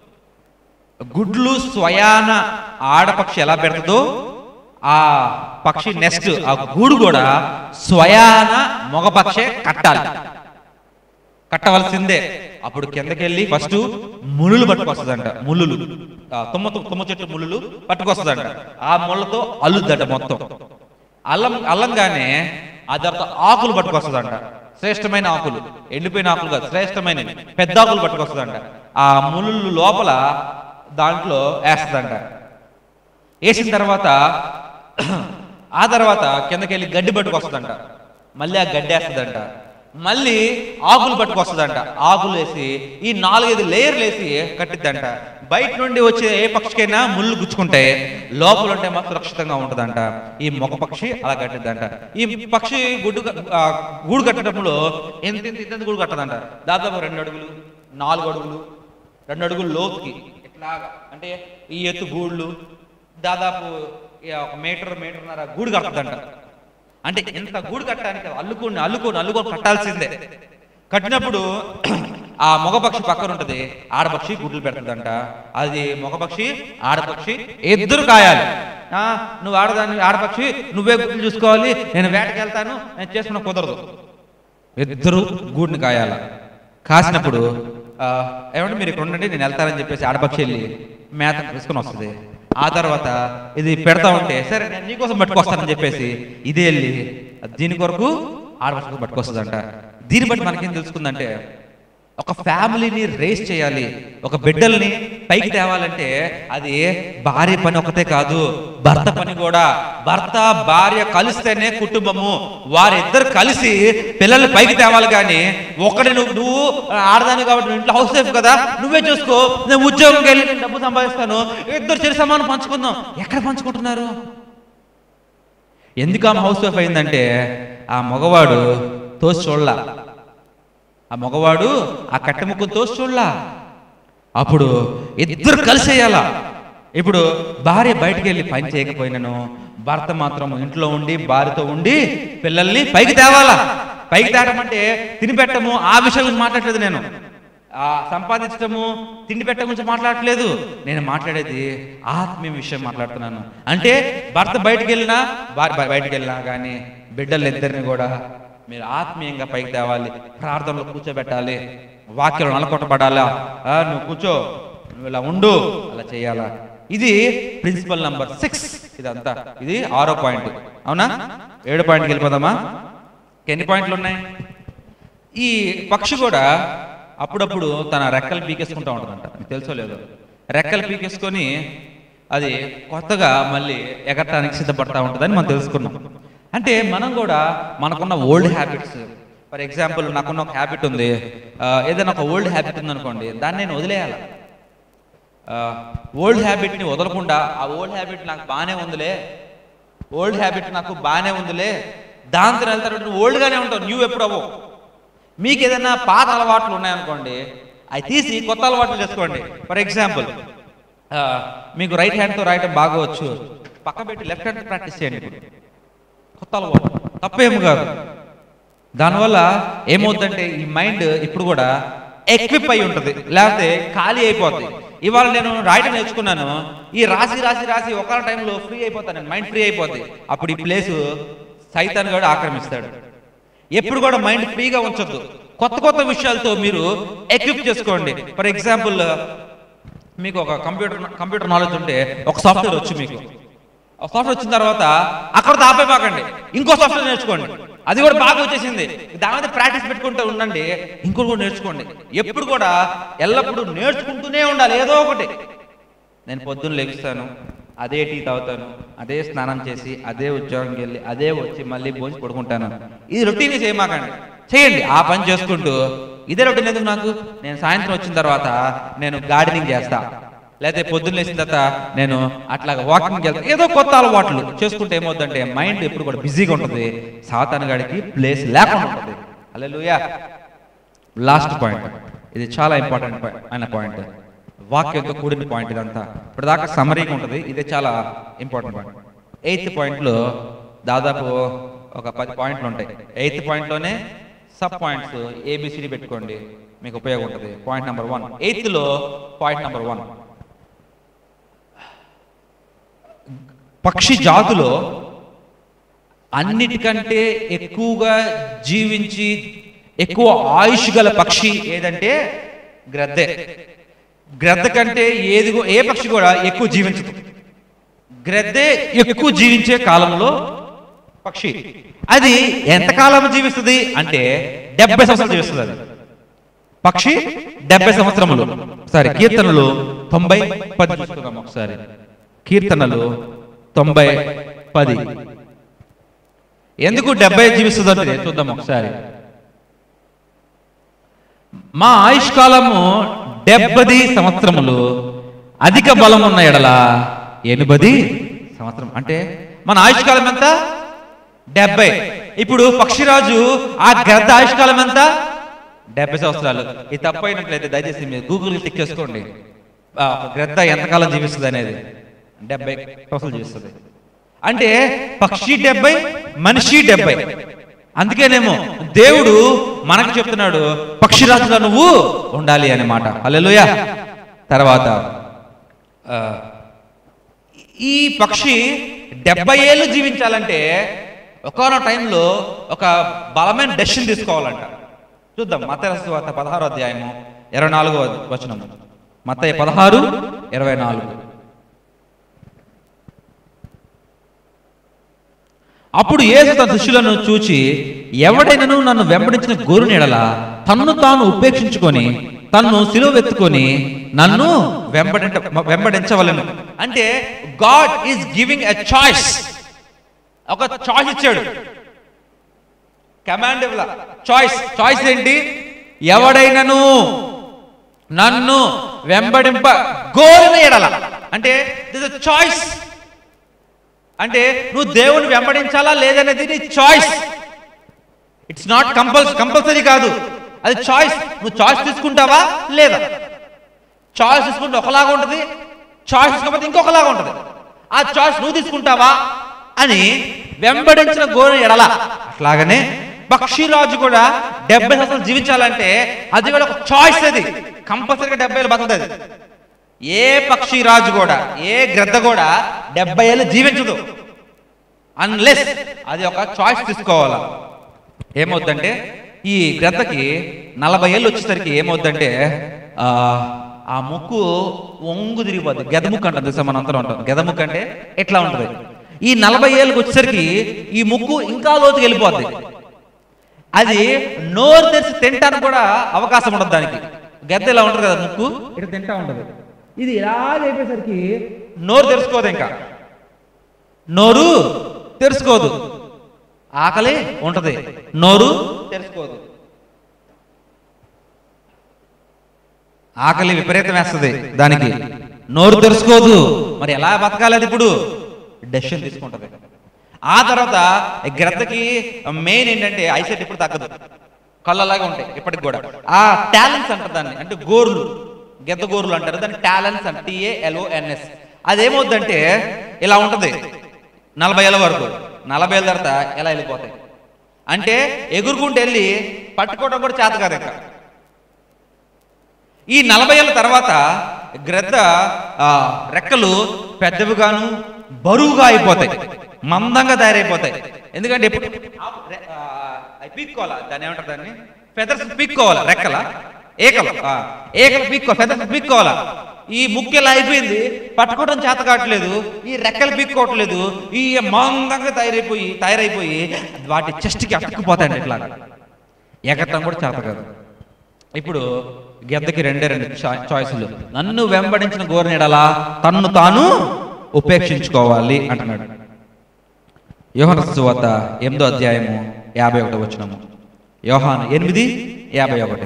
గుడ్లు స్వయాన ఆడపక్షి ఎలా పెడుతుందో ఆ పక్షి నెక్స్ట్ ఆ గూడు కూడా స్వయాన మగపక్షే కట్టాలి కట్టవలసిందే అప్పుడు కిందకెళ్ళి ఫస్ట్ ముళ్ళు పట్టుకొస్తుందంట ముళ్ళు తుమ్మ తుమ్మ చెట్టు ముళ్ళు పట్టుకొస్తుందంట ఆ ముళ్ళతో అల్లుద్దంట మొత్తం అల్లం అల్లంగానే ఆ తర్వాత ఆకులు పట్టుకొస్తుందంట శ్రేష్టమైన ఆకులు ఎండిపోయిన ఆకులు కాదు శ్రేష్టమైన పెద్ద ఆకులు పట్టుకొస్తుందంట ఆ ముళ్ళు లోపల దాంట్లో వేస్తుందంట వేసిన తర్వాత ఆ తర్వాత కిందకెళ్ళి గడ్డి పట్టుకొస్తుందంట మళ్ళీ ఆ గడ్డి వేస్తుందంట మళ్ళీ ఆకులు పట్టుకొస్తుందంట ఆకులు వేసి ఈ నాలుగైదు లేయర్లు వేసి కట్టిద్దంట బయట నుండి వచ్చే ఏ పక్షికైనా ముళ్ళు గుచ్చుకుంటే లోపల ఉంటే మాత్రం సురక్షితంగా ఉంటుందంట ఈ మొగ పక్షి అలా కట్టిద్దంట ఈ పక్షి గుడ్డు క- ఆ, గూడు కట్టడంలో ఎంత ఎంత ఇంత గూడు కట్టదంట దాదాపు రెండు అడుగులు నాలుగు అడుగులు రెండు అడుగులు లోతుకి ఇట్లాగా అంటే ఈ ఎత్తు గూళ్ళు దాదాపు ఈ ఒక మీటర్ మీటర్న్నర గూడు కడుతుందంట అంటే ఇంత గూడు కట్టడానికి అల్లుకొని అల్లుకొని అల్లుకొని కట్టాల్సిందే కట్టినప్పుడు ఆ మగపక్షి పక్కన ఉంటది ఆడపక్షి గుడ్లు పెడుతుందంట అది మగపక్షి ఆడపక్షి ఇద్దరు కాయాలి ఆ, నువ్వు ఆడదాన్ని ఆడపక్షి నువ్వే గుడ్లు చూసుకోవాలి నేను వేటకి వెళ్తాను నేను చేసుకున్న కుదరదు ఇద్దరు గూడిని కాయాల కాసినప్పుడు ఆ, ఏమంటే మీరు ఇక్కడ ఉండండి నేను వెళ్తానని చెప్పేసి ఆడపక్షి వెళ్ళి మేత తీసుకుని వస్తుంది ఆ తర్వాత ఇది పెడతా ఉంటే సరే నేను నీకోసం పట్టుకొస్తానని చెప్పేసి ఇది వెళ్ళి దీని కొరకు ఆడపక్షి పట్టుకొస్తుందంట దీన్ని బట్టి మనకేం తెలుసుకుందంటే ఒక ఫ్యామిలీని రేస్ చేయాలి ఒక బిడ్డల్ని పైకి తేవాలంటే అది భార్య పని ఒకటే కాదు భర్త పని కూడా భర్త భార్య కలిస్తేనే కుటుంబము వారిద్దరు కలిసి పిల్లల్ని పైకి తేవాలి కానీ ఒకటి నువ్వు నువ్వు ఆడదాని కాబట్టి నువ్వు ఇంట్లో హౌస్ వైఫ్ కదా నువ్వే చూసుకో నేను ఉద్యోగంకి వెళ్ళి నేను డబ్బు సంపాదిస్తాను ఇద్దరు చెరి సమానం పంచుకుందాం ఎక్కడ పంచుకుంటున్నారు ఎందుకు ఆమె హౌస్ వైఫ్ అయిందంటే ఆ మగవాడు తోసి చూడలా ఆ మగవాడు ఆ కట్టె ముక్కును తోసి చూడలా అప్పుడు ఇద్దరు కలిసేయాలా ఇప్పుడు భార్య బయటికి వెళ్ళి పని చేయకపోయినను భర్త మాత్రం ఇంట్లో ఉండి భార్యతో ఉండి పిల్లల్ని పైకి తేవాలా పైకి తేవడం అంటే తిని పెట్టము ఆ విషయం గురించి మాట్లాడలేదు నేను ఆ సంపాదించడము తిండి పెట్టడం గురించి మాట్లాడట్లేదు నేను మాట్లాడేది ఆత్మీయ విషయం మాట్లాడుతున్నాను అంటే భర్త బయటికి వెళ్ళినా భార్య బయ- బయటికి వెళ్ళినా కానీ బిడ్డలు ఇద్దరిని కూడా మీరు ఆత్మీయంగా పైకి తేవాలి ప్రార్థనలో కూర్చోబెట్టాలి వాక్యంలో నలకొట్టబడాలా ఆ, నువ్వు కూర్చో నువ్వు ఇలా ఉండు అలా చేయాలా ఇది ప్రిన్సిపల్ నంబర్ సిక్స్ ఇదంతా ఇది ఆరో పాయింట్ అవునా ఏడు పాయింట్కి వెళ్ళిపోదామా ఎన్ని పాయింట్లు ఉన్నాయి ఈ పక్షి కూడా అప్పుడప్పుడు తన రెక్కలు పీకేసుకుంటా ఉంటుందంట మీకు తెలుసో లేదో రెక్కలు పీకేసుకొని అది కొత్తగా మళ్ళీ ఎగరటానికి సిద్ధపడతా ఉంటుందని మనం తెలుసుకున్నాం అంటే మనం కూడా మనకున్న ఓల్డ్ హ్యాబిట్స్ ఫర్ ఎగ్జాంపుల్ నాకున్న ఒక హ్యాబిట్ ఉంది ఆ, ఏదైనా ఒక ఓల్డ్ హ్యాబిట్ ఉందనుకోండి దాన్ని నేను వదిలేయాలి ఓల్డ్ హ్యాబిట్ని వదలకుండా ఆ ఓల్డ్ హ్యాబిట్ నాకు బాగానే ఉందిలే ఓల్డ్ హ్యాబిట్ నాకు బాగానే ఉందిలే దాంతో వెళ్తారు నువ్వు ఓల్డ్గానే ఉంటావు న్యూ ఎప్పుడు అవ్వవు మీకు ఏదైనా పాత అలవాట్లు ఉన్నాయనుకోండి అవి తీసి కొత్త అలవాట్లు చేసుకోండి ఫర్ ఎగ్జాంపుల్ మీకు రైట్ హ్యాండ్తో రాయటం బాగా వచ్చు పక్క పెట్టి లెఫ్ట్ హ్యాండ్ ప్రాక్టీస్ చేయండి ఇప్పుడు కొత్త అలవాటు తప్పేం కాదు దానివల్ల ఏమవుతుందంటే ఈ మైండ్ ఇప్పుడు కూడా ఎక్విప్ అయి ఉంటుంది లేకపోతే ఖాళీ అయిపోద్ది ఇవాళ నేను రాయటం నేర్చుకున్నాను ఈ రాసి రాసి రాసి ఒక టైంలో ఫ్రీ అయిపోతాను నేను మైండ్ ఫ్రీ అయిపోద్ది అప్పుడు ఈ ప్లేస్ సైతాన్ కూడా ఆక్రమిస్తాడు ఎప్పుడు కూడా మైండ్ ఫ్రీగా ఉంచొద్దు కొత్త కొత్త విషయాలతో మీరు ఎక్విప్ చేసుకోండి ఫర్ ఎగ్జాంపుల్ మీకు ఒక కంప్యూటర్ కంప్యూటర్ నాలెడ్జ్ ఉంటే ఒక సాఫ్ట్వేర్ వచ్చి మీకు ఒక సాఫ్ట్వేర్ వచ్చిన తర్వాత అక్కడ ఆపేమాకండి ఇంకో సాఫ్ట్వేర్ నేర్చుకోండి అది కూడా బాగా వచ్చేసింది దాని మీద ప్రాక్టీస్ పెట్టుకుంటూ ఉండండి ఇంకోటి కూడా నేర్చుకోండి ఎప్పుడు కూడా ఎల్లప్పుడూ నేర్చుకుంటూనే ఉండాలి ఏదో ఒకటి నేను పొద్దున్న లెగుస్తాను అదే టీ తాగుతాను అదే స్నానం చేసి అదే ఉద్యోగంకి వెళ్ళి అదే వచ్చి మళ్ళీ భోజనం పడుకుంటాను ఇది రొటీన్ చేయమాకండి చేయండి ఆ పని చేసుకుంటూ ఇదే రొటీన్ ఎందుకు నాకు నేను సాయంత్రం వచ్చిన తర్వాత నేను గార్డెనింగ్ చేస్తా లేకపోతే పొద్దున్న లేచిన తర్వాత నేను అట్లా వాకింగ్ వెళ్తా ఏదో కొత్త అలవాట్లు చేసుకుంటే ఏమవుతుందంటే మైండ్ ఎప్పుడు కూడా బిజీగా ఉంటుంది సాతాను గాడికి ప్లేస్ లేకుండా ఉంటుంది అల్లెలుయా లాస్ట్ పాయింట్ ఇది చాలా ఇంపార్టెంట్ అయిన పాయింట్ వాక్యంతో కూడిన పాయింట్ ఇదంతా ఇప్పుడు దాకా సమరీగా ఉంటుంది ఇదే చాలా ఇంపార్టెంట్ పాయింట్ ఎయిత్ పాయింట్లో దాదాపు ఒక పది పాయింట్లు ఉంటాయి ఎయిత్ పాయింట్లోనే సబ్ పాయింట్స్ ఏబిసిడి పెట్టుకోండి మీకు ఉపయోగం ఉంటుంది పాయింట్ నెంబర్ వన్ ఎయిత్లో పాయింట్ నెంబర్ వన్ పక్షి జాతులో అన్నిటికంటే ఎక్కువగా జీవించి ఎక్కువ ఆయుష్ గల పక్షి ఏదంటే గ్రద్దే గ్రద్ద కంటే ఏది కూ- ఏ పక్షి కూడా ఎక్కువ జీవించదు గ్రద్దే ఎక్కువ జీవించే కాలంలో పక్షి అది ఎంతకాలం జీవిస్తుంది అంటే డెబ్బై సంవత్సరాలు జీవిస్తుంది అది పక్షి డెబ్బై సంవత్సరములు సారీ కీర్తనలు తొంభై పది చూసుకుందాం ఒకసారి కీర్తనలు తొంభై పది ఎందుకు డెబ్బై జీవిస్తుందంటే చూద్దాం ఒకసారి మా ఆయుష్ కాలము డెబ్బది సంవత్సరములు అధిక బలం ఉన్న ఎడల ఎనిమిది సంవత్సరం అంటే మన ఆయుష్ కాలం ఎంత డెబ్బై ఇప్పుడు పక్షిరాజు ఆ గద్ద ఆయుష్ కాలం ఎంత డెబ్బై సంవత్సరాలు ఇది తప్పైనట్లయితే దయచేసి మీరు గూగుల్ టిక్ చేసుకోండి ఆ, ఒక గ్రద్ద ఎంతకాలం జీవిస్తుంది అనేది డెబ్బై సంవత్సరాలు జీవిస్తుంది అంటే పక్షి డెబ్బై మనిషి డెబ్బై అందుకేనేమో దేవుడు మనకు చెప్తున్నాడు పక్షిరాజుగా నువ్వు ఉండాలి అనే మాట అల్లెలుయ తర్వాత ఆ, ఈ పక్షి డెబ్బై ఏళ్ళు జీవించాలంటే ఒకనొక టైంలో ఒక బలమైన డెసిషన్ తీసుకోవాలంట చూద్దాం మత వార్త పదహారో అధ్యాయము ఇరవై నాలుగో వచనం మత పదహారు ఇరవై నాలుగు అప్పుడు యేసు తన శిష్యులను చూచి ఎవడైనను నన్ను వెంబడించిన గోరు నీడల తన్ను తాను ఉపేక్షించుకొని తన్ను సిలువెత్తుకొని నన్ను వెంబడించ వెంబడించవలను అంటే god is giving a choice ఒక చాయిస్ ఇచ్చాడు కమాండ్ ఇవ్వాల చాయిస్ చాయిస్ ఏంటి ఎవడైనను నన్ను వెంబడింప గోరిన ఎడల అంటే దిస్ చాయిస్ అంటే నువ్వు దేవుని వెంబడించాలా లేదనేది నీ చాయిస్ ఇట్స్ నాట్ కంపల్స్ కంపల్సరీ కాదు అది చాయిస్ నువ్వు చాయిస్ తీసుకుంటావా లేదా చాయిస్ తీసుకుంటే ఒకలాగా ఉంటుంది చాయిస్ తీసుకోకపోతే ఇంకొకలాగా ఉంటుంది ఆ చాయిస్ నువ్వు తీసుకుంటావా అని వెంబడించిన గోరు ఎడల అట్లాగనే పక్షిరాజు కూడా డెబ్బై సంవత్సరాలు జీవించాలంటే అది కూడా ఒక చాయిస్ అది కంపల్సరీగా డెబ్బై ఏళ్ళు బతుకుతుంది ఏ పక్షిరాజు కూడా ఏ గ్రద్ద కూడా డెబ్బై ఏళ్ళు జీవించదు అన్లెస్ అది ఒక చాయిస్ తీసుకోవాలా ఏమవుద్దంటే ఈ గ్రద్దకి నలభై ఏళ్ళు వచ్చేసరికి ఏమవుద్దంటే ఆ, ఆ ముక్కు ఒంగు తిరిగిపోద్ది గెద ముక్కు అంటాం తెలుసా మనం అందరం ఉంటాం గెద ముక్కు అంటే ఎట్లా ఉంటుంది ఈ నలభై ఏళ్ళకి వచ్చేసరికి ఈ ముక్కు ఇంకా లోతుకి వెళ్ళిపోద్ది అది నోరు తెరిచి తింటానికి కూడా అవకాశం ఉండదు దానికి గద్ద ఇలా ఉంటుంది కదా ముక్కు ఇటు తింటా ఉంటుంది ఇది ఇలా అయిపోయేసరికి నోరు తెరుచుకోదు ఇంకా నోరు తెరుచుకోదు ఆకలి ఉంటది నోరు తెరుచుకోదు ఆకలి విపరీతం వేస్తుంది దానికి నోరు తెరుచుకోదు మరి ఎలా బతకాలి అది ఇప్పుడు డెసిషన్ తీసుకుంటది ఆ తర్వాత ఈ గ్రద్దకి మెయిన్ ఏంటంటే ఐసెట్ ఇప్పుడు తగ్గదు కళ్ళలాగా ఉంటాయి ఇప్పటికి కూడా ఆ టాలెంట్స్ అంటారు దాన్ని అంటే గోర్లు గెద్ద గోర్లు అంటారు దాన్ని టాలెంట్స్ అంటే టిఏఎల్ఓఎన్ఎస్ అదేమవుద్దంటే ఇలా ఉంటది నలభై ఏళ్ళ వరకు నలభై ఏళ్ళ తర్వాత ఎలా వెళ్ళిపోతాయి అంటే ఎగురుకుంటూ వెళ్ళి పట్టుకోవడం కూడా చేత కాదు ఇంకా ఈ నలభై ఏళ్ళ తర్వాత గ్రద్ద ఆ, రెక్కలు పెద్దవిగాను బరువుగా అయిపోతాయి మందంగా తయారైపోతాయి ఎందుకంటే ఎప్పుడు రె- ఆ, అవి పీక్కోవాలా దాన్ని ఏమంటారు దాన్ని ఫెదర్స్ పీక్కోవాలా రెక్కల ఏకలు ఆ, ఏకలు పీక్కో ఫెదర్స్ పీక్కోవాలా ఈ ముక్కు ఇలా అయిపోయింది పట్టుకోవడం చేత కావట్లేదు ఈ రెక్కలు పీక్కోవట్లేదు ఈ మందంగా తయారైపోయి తయారైపోయి వాటి చెస్ట్కి అతుక్కుపోతాయండి ఇట్లా ఎగటం కూడా చేత కాదు ఇప్పుడు గెద్దకి రెండే రెండు చా- చాయిస్లు నన్ను వెంబడించిన గోరనీడలా తన్ను తాను ఉపేక్షించుకోవాలి అంటున్నాడు యోహన సువార్త ఎనిమిదో అధ్యాయము యాభై ఒకటి వచ్చినము యోహాను ఎనిమిది యాభై ఒకటి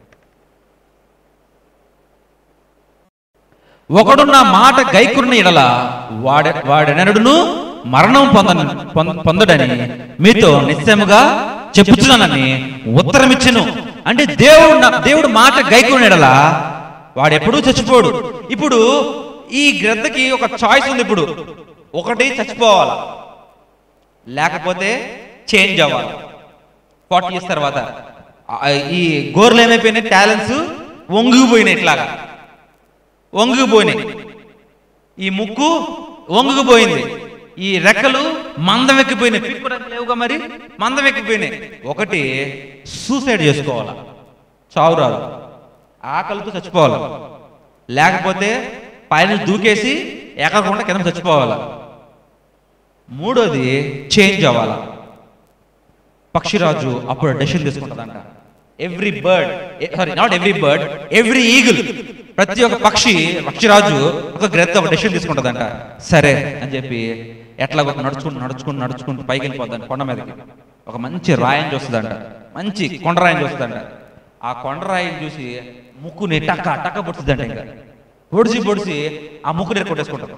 ఒకడు నా మాట గైకున్న ఎడల వాడ వాడెనడును మరణం పొంద పొంద- పొందడని మీతో నిశ్చయముగా చెప్పుచున్నానని ఉత్తరం ఇచ్చెను అంటే దేవుడు నా- దేవుడు మాట గైకున్న ఎడల వాడు ఎప్పుడూ చచ్చిపోడు ఇప్పుడు ఈ గ్రద్దకి ఒక చాయిస్ ఉంది ఇప్పుడు ఒకటి చచ్చిపోవాలి లేకపోతే చేంజ్ అవ్వాలి ఫార్టీ ఇయర్స్ తర్వాత ఆ, ఈ గోర్లు ఏమైపోయినాయి టాలెంట్స్ వంగిపోయినాయి ఇట్లాగా వంగిపోయినాయి ఈ ముక్కు వంగిపోయింది ఈ రెక్కలు మందం ఎక్కిపోయినాయి పిక్కుడానికి లేవుగా మరి మందం ఎక్కిపోయినాయి ఒకటి సూసైడ్ చేసుకోవాలి చావు రాదు ఆకలితో చచ్చిపోవాలి లేకపోతే పైన దూకేసి ఎక్కకుండా కింద చచ్చిపోవాలి మూడోది చేంజ్ అవ్వాలి పక్షిరాజు అప్పుడు డెసిషన్ తీసుకుంటుందంట every bird sorry not every bird every eagle ప్రతి ఒక్క పక్షి పక్షిరాజు ఒక గ్రద్ద ఒక డెసిషన్ తీసుకుంటుందంట సరే అని చెప్పి ఎట్లా ఒక నడుచుకుంటూ నడుచుకుంటూ నడుచుకుంటూ పైకి వెళ్ళిపోద్దంట కొండ మీదకి ఒక మంచి రాయిని చూస్తుందంట మంచి కొండ రాయిని చూస్తుందంట ఆ కొండ రాయిని చూసి ముక్కుని టక్క టక్క పొడుస్తుందంట ఇంకా పొడిచి పొడిచి ఆ ముక్కు నీరు కొట్టేసుకుంటుంది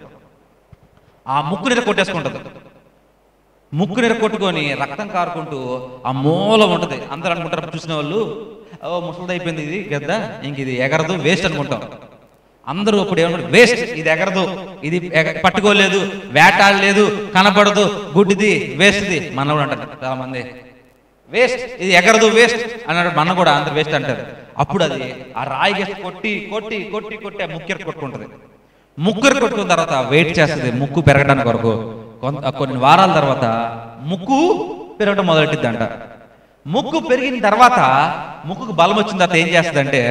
ఆ ముక్కు నీరు కొట్టేసుకుంటుంది ముక్కు నీరు కొట్టుకొని రక్తం కారుకుంటూ ఆ మూల ఉంటది అందరూ అనుకుంటారు చూసిన వాళ్ళు ఓ ముసలిది అయిపోయింది ఇది గద్ద ఇంక ఇది ఎగరదు వేస్ట్ అనుకుంటాం అందరూ ఇప్పుడు ఏమన్నా వేస్ట్ ఇది ఎగరదు ఇది ఎగ- పట్టుకోలేదు వేటాడలేదు కనపడదు గుడ్డిది వేస్ట్ది మనవాడు అంటారు చాలా మంది వేస్ట్ ఇది ఎగరదు వేస్ట్ అన్నాడు మన కూడా అందరు వేస్ట్ అంటారు అప్పుడు అది ఆ రాయి గెస్ట్ కొట్టి కొట్టి కొట్టి కొట్టి ఆ ముక్కెర కొట్టుకుంటది ముగ్గురు కొట్టుకున్న తర్వాత వెయిట్ చేస్తుంది ముక్కు పెరగడానికి వరకు కొంత కొన్ని వారాల తర్వాత ముక్కు పెరగడం మొదలెట్టిద్దంట ముక్కు పెరిగిన తర్వాత ముక్కుకు బలం వచ్చిన తర్వాత ఏం చేస్తుందంటే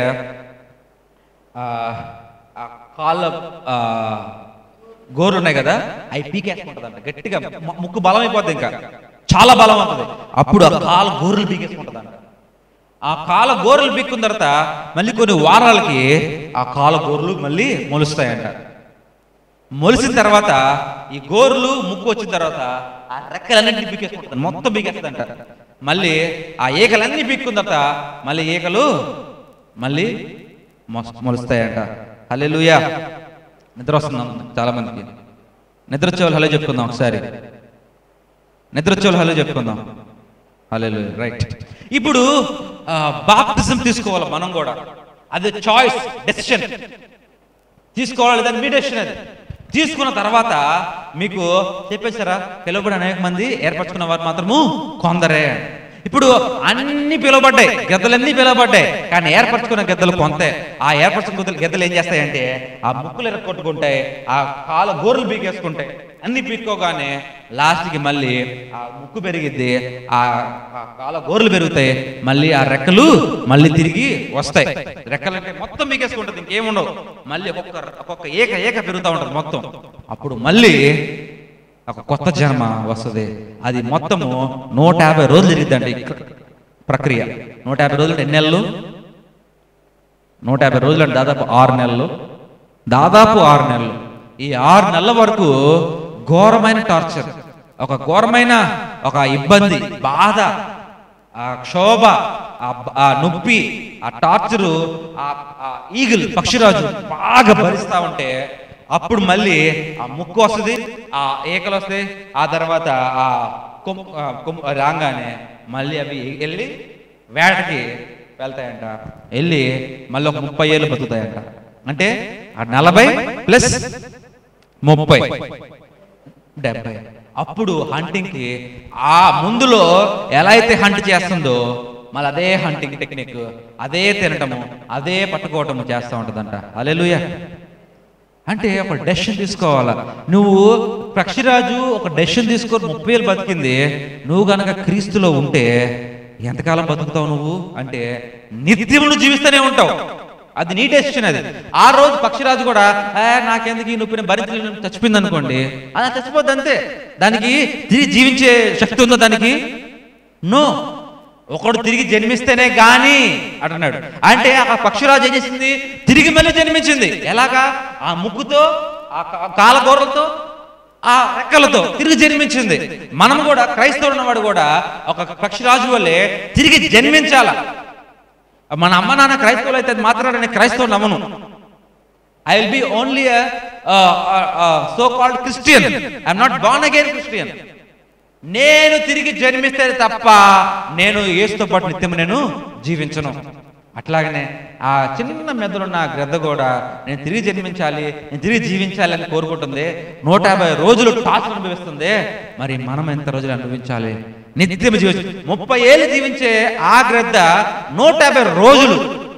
ఆ ఆ కాళ్ళ ఆ, గోర్లు ఉన్నాయి కదా అవి పీకేసుకుంటుందంట గట్టిగా ము- ముక్కు బలం అయిపోద్ది ఇంకా చాలా బలం అవుతుంది అప్పుడు ఆ కాళ్ళ గోర్లు పీకేసుకుంటుందంట ఆ కాల గోర్లు పీక్కున్న తర్వాత మళ్ళీ కొన్ని వారాలకి ఆ కాల గోర్లు మళ్ళీ మొలుస్తాయంట మొలిసిన తర్వాత ఈ గోర్లు ముక్కు వచ్చిన తర్వాత ఆ రెక్కలన్నింటినీ పీకేసుకుంటుంది మొత్తం పీకేస్తుందంట మళ్ళీ ఆ ఈకలన్నీ పీక్కున్న తర్వాత మళ్ళీ ఈకలు మళ్ళీ మొ- మొలుస్తాయంట హల్లెలూయా నిద్ర వస్తున్నాం చాలా మందికి నిద్ర వచ్చే వాళ్ళు హలో చెప్పుకుందాం ఒకసారి నిద్ర వచ్చే వాళ్ళు హలో చెప్పుకుందాం హలో రైట్ ఇప్పుడు బాప్టిజం తీసుకోవాలి మనం కూడా అది చాయిస్ డెసిషన్ తీసుకోవాలి దాని మీ డెసిషన్ అది తీసుకున్న తర్వాత మీకు చెప్పేశారా పిలువబడి అనేక మంది ఏర్పరచుకున్న వారు మాత్రము కొందరే ఇప్పుడు అన్ని పిలువబడ్డాయి గెద్దలన్నీ పిలువబడ్డాయి కానీ ఏర్పరచుకున్న గెద్దలు కొంతే ఆ ఏర్పరచుకున్న గెద్దలు గెద్దలు ఏం చేస్తాయంటే ఆ ముక్కులు ఎరక్కొట్టుకుంటాయి ఆ కాల గోర్లు పీకేసుకుంటాయి అన్ని పీక్కోగానే లాస్ట్కి మళ్ళీ ఆ ముక్కు పెరిగిద్ది ఆ ఆ కాల గోర్లు పెరుగుతాయి మళ్ళీ ఆ రెక్కలు మళ్ళీ తిరిగి వస్తాయి రెక్కలు అంటే మొత్తం పీకేసుకుంటుంది ఇంకేముండవు మళ్ళీ ఒక్కొక్క ఒక్కొక్క ఏక ఏక పెరుగుతూ ఉంటుంది మొత్తం అప్పుడు మళ్ళీ ఒక కొత్త జన్మ వస్తుంది అది మొత్తము నూట యాభై రోజులు జరిగిద్దండి ఈ ప్రక్రియ నూట యాభై రోజులు అంటే ఎన్ని నెలలు నూట యాభై రోజులు అంటే దాదాపు ఆరు నెలలు దాదాపు ఆరు నెలలు ఈ ఆరు నెలల వరకు ఘోరమైన టార్చర్ ఒక ఘోరమైన ఒక ఇబ్బంది బాధ ఆ క్షోభ ఆ బ- ఆ నొప్పి ఆ టార్చరు ఆ ఆ ఈగిల్ పక్షిరాజు బాగా భరిస్తా ఉంటే అప్పుడు మళ్ళీ ఆ ముక్కు వస్తుంది ఆ ఏకలు వస్తాయి ఆ తర్వాత ఆ కొమ్ము ఆ కొమ్ము రాగానే మళ్ళీ అవి వెళ్ళి వేటకి వెళ్తాయంట వెళ్ళి మళ్ళీ ఒక ముప్పై ఏళ్ళు బతుకుతాయంట అంటే ఆ నలభై ప్లస్ ముప్పై డెబ్బై అప్పుడు హంటింగ్ కి ఆ ముందులో ఎలా అయితే హంట్ చేస్తుందో మళ్ళీ అదే హంటింగ్ టెక్నిక్ అదే తినటము అదే పట్టుకోవటము చేస్తూ ఉంటుందంట అలెలుయ అంటే ఒక డెసిషన్ తీసుకోవాలా నువ్వు పక్షిరాజు ఒక డెసిషన్ తీసుకొని ముప్పై ఏళ్ళు బతికింది నువ్వు గనక క్రీస్తులో ఉంటే ఎంతకాలం బతుకుతావు నువ్వు అంటే నిత్యము నువ్వు జీవిస్తూనే ఉంటావు అది నీ డెసిషన్ అది ఆ రోజు పక్షిరాజు కూడా "ఆ, నాకెందుకు ఈ నొప్పిని భరించలేను చచ్చిపోయింది అనుకోండి అలా చచ్చిపోద్ది అంతే దానికి తిరిగి జీవించే శక్తి ఉందా దానికి నో ఒకడు తిరిగి జన్మిస్తేనే గాని అంటున్నాడు అంటే ఆ పక్షిరాజు ఏం చేసింది తిరిగి మళ్ళీ జన్మించింది ఎలాగా ఆ ముక్కుతో ఆ కా- కాలగోరలతో ఆ రెక్కలతో తిరిగి జన్మించింది మనం కూడా క్రైస్తవుడు ఉన్నవాడు కూడా ఒక పక్షిరాజు వల్లే తిరిగి జన్మించాల మన అమ్మ నాన్న క్రైస్తవులు అయితే అది మాత్రమే నేను క్రైస్తవులు నమ్మను I will be only so called Christian I'm not born again Christian నేను తిరిగి జన్మిస్తే తప్ప నేను ఏసుతో పాటు నిత్యం నేను జీవించను అట్లాగనే ఆ చిన్న మెదడున్న ఆ గ్రద్ద కూడా నేను తిరిగి జన్మించాలి నేను తిరిగి జీవించాలి అని కోరుకుంటుంది నూట యాభై రోజులు టార్చర్ అనుభవిస్తుంది మరి మనం ఎంత రోజులు అనుభవించాలి నిత్యం జీవించ ముప్పై ఏళ్ళు జీవించే ఆ గ్రద్ద నూట యాభై రోజులు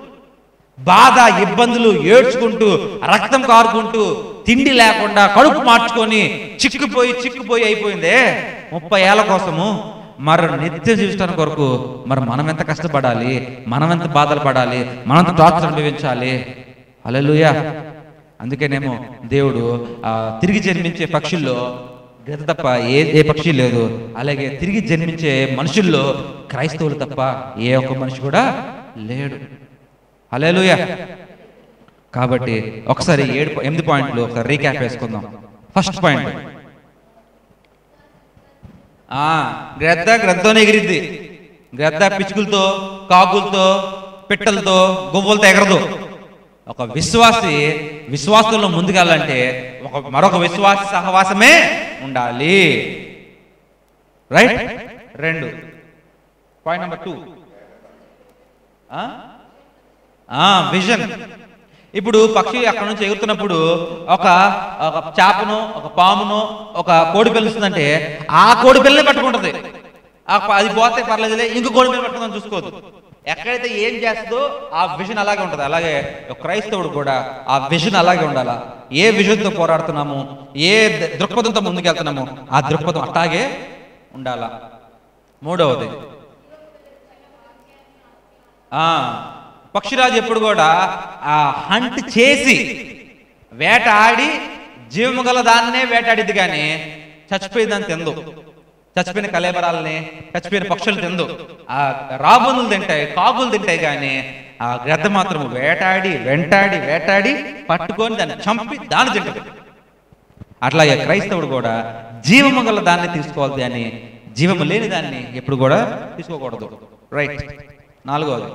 బాధ ఇబ్బందులు ఏడ్చుకుంటూ రక్తం కారుకుంటూ తిండి లేకుండా కడుపు మార్చుకొని చిక్కుపోయి చిక్కుపోయి అయిపోయిందే ముప్పై ఏళ్ళ కోసము మరి నిత్యం జీవించడానికి కొరకు మరి మనం ఎంత కష్టపడాలి మనం ఎంత బాధలు పడాలి మనం ఎంత టార్చర్ అనుభవించాలి అలెలుయా అందుకేనేమో దేవుడు ఆ, తిరిగి జన్మించే పక్షుల్లో గత తప్ప ఏ ఏ పక్షి లేదు అలాగే తిరిగి జన్మించే మనుషుల్లో క్రైస్తవులు తప్ప ఏ ఒక్క మనిషి కూడా లేడు హలేలుయ కాబట్టి ఒకసారి ఏడు ఎనిమిది పాయింట్లు ఒకసారి రీక్యాప్ వేసుకుందాం ఫస్ట్ పాయింట్ ఆ గ్రద్ద గ్రద్దోనే ఎగిరిద్ది గ్రద్ద పిచ్చుకలతో కాకులతో పిట్టలతో గువ్వలతో ఎగరదు ఒక విశ్వాసి విశ్వాసంలో ముందుకెళ్ళాలంటే ఒక మరొక విశ్వాస సహవాసమే ఉండాలి రైట్ రెండు పాయింట్ నెంబర్ టూ విజన్ ఇప్పుడు పక్షి అక్కడ నుంచి ఎగురుతున్నప్పుడు ఒక ఒక చేపను ఒక పామును ఒక కోడి పిల్ల వస్తుందంటే ఆ కోడి పిల్లని పట్టుకుంటది ఆ ప- అది పోతే పర్లేదులే ఇంకో కోడి పిల్ల పట్టుకుందని చూసుకోవద్దు ఎక్కడైతే ఏం చేస్తుందో ఆ విజన్ అలాగే ఉంటుంది అలాగే ఒక క్రైస్తవుడు కూడా ఆ విజన్ అలాగే ఉండాలా ఏ విజన్తో పోరాడుతున్నాము ఏ ద- దృక్పథంతో ముందుకెళ్తున్నాము ఆ దృక్పథం అట్లాగే ఉండాలా మూడవది ఆ పక్షిరాజు ఎప్పుడు కూడా ఆ హంట్ చేసి వేట ఆడి జీవము గల దాన్నే వేటాడిద్ది కానీ చచ్చిపోయిందని తిందు చచ్చిపోయిన కలేబరాలని చచ్చిపోయిన పక్షులు తిందు ఆ రాబునులు తింటాయి కాకులు తింటాయి కానీ ఆ గ్రద్ద మాత్రం వేటాడి వెంటాడి వేటాడి పట్టుకొని దాన్ని చంపి దాన్ని తింటది అట్లాగే క్రైస్తవుడు కూడా జీవము గల దాన్ని తీసుకోవాలి అని జీవము లేని దాన్ని ఎప్పుడు కూడా తీసుకోకూడదు రైట్ నాలుగవది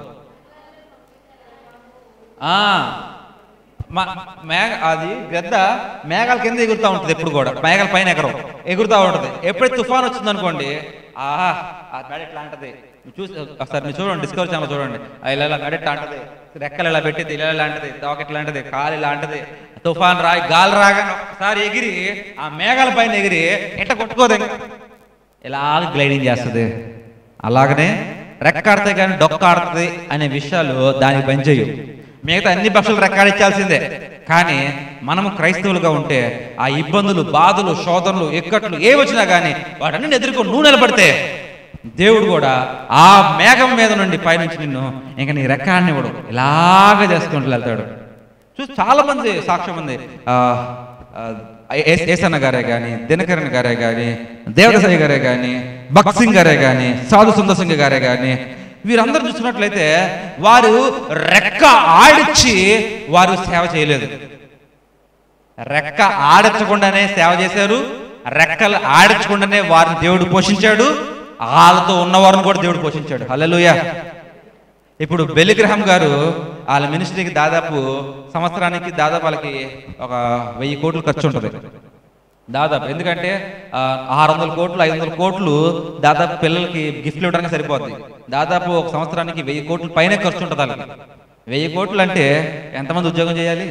ఆ, మ- మేఘ అది గద్ద మేఘాల కింద ఎగురుతూ ఉంటుంది ఎప్పుడు కూడా మేఘాల పైన ఎగరం ఎగురుతూ ఉంటుంది ఎప్పుడైతే తుఫాన్ వచ్చింది అనుకోండి ఆహా ఆ మెడ ఎట్లా అంటది మీరు చూసి ఒకసారి మీరు చూడండి డిస్కవర్ ఛానల్ చూడండి ఆ ఇలా ఇలా మెడ ఎట్లా అంటది రెక్కలు ఇలా పెట్టింది ఇలా ఇలా అంటది తోక ఎట్లా అంటది కాలు ఇలా అంటది తుఫాన్ రాయి గాలి రాగానే ఒకసారి ఎగిరి ఆ మేఘాల పైన ఎగిరి ఎట్ట కొట్టుకోదు ఇంకా. ఇలా గ్లైడింగ్ చేస్తుంది అలాగనే రెక్కాడితే కానీ డొక్క ఆడుతుంది అనే విషయాలు దానికి పనిచేయవు మిగతా అన్ని పక్షులు రెక్కాడించాల్సిందే కానీ మనము క్రైస్తవులుగా ఉంటే ఆ ఇబ్బందులు బాధలు శోధనలు ఇక్కట్లు ఏ వచ్చినా కానీ వాటన్ని ఎదుర్కొని నువ్వు నిలబడితే దేవుడు కూడా ఆ మేఘం మీద నుండి పైనుంచి నిన్ను ఇంకా నీ రెక్కాడిని ఇవ్వడు ఇలాగ చేసుకుంటూ వెళ్తాడు చూసి చాలా మంది సాక్ష్యం ఉంది ఆ, ఆ, ఏస్- ఏసన్న గారే కానీ దినకరణ్ గారే కానీ దేవదసాయి గారే కానీ భగత్ సింగ్ గారే కానీ సాధు సుందర్ సింగ్ గారే కానీ వీరందరూ చూసినట్లయితే వారు రెక్క ఆడిచ్చి వారు సేవ చేయలేదు రెక్క ఆడించకుండానే సేవ చేశారు రెక్కలు ఆడించకుండానే వారిని దేవుడు పోషించాడు వాళ్ళతో ఉన్నవారిని కూడా దేవుడు పోషించాడు హల్లెలూయా ఇప్పుడు బెలిగ్రహం గారు వాళ్ళ మినిస్ట్రీకి దాదాపు సంవత్సరానికి దాదాపు వాళ్ళకి ఒక వెయ్యి కోట్లు ఖర్చు ఉంటుంది దాదాపు ఎందుకంటే ఆ, ఆరు వందల కోట్లు ఐదు వందల కోట్లు దాదాపు పిల్లలకి గిఫ్ట్లు ఇవ్వడానికి సరిపోద్ది దాదాపు ఒక సంవత్సరానికి వెయ్యి కోట్ల పైనే ఖర్చు ఉంటుంది వాళ్ళకి వెయ్యి కోట్లు అంటే ఎంతమంది ఉద్యోగం చేయాలి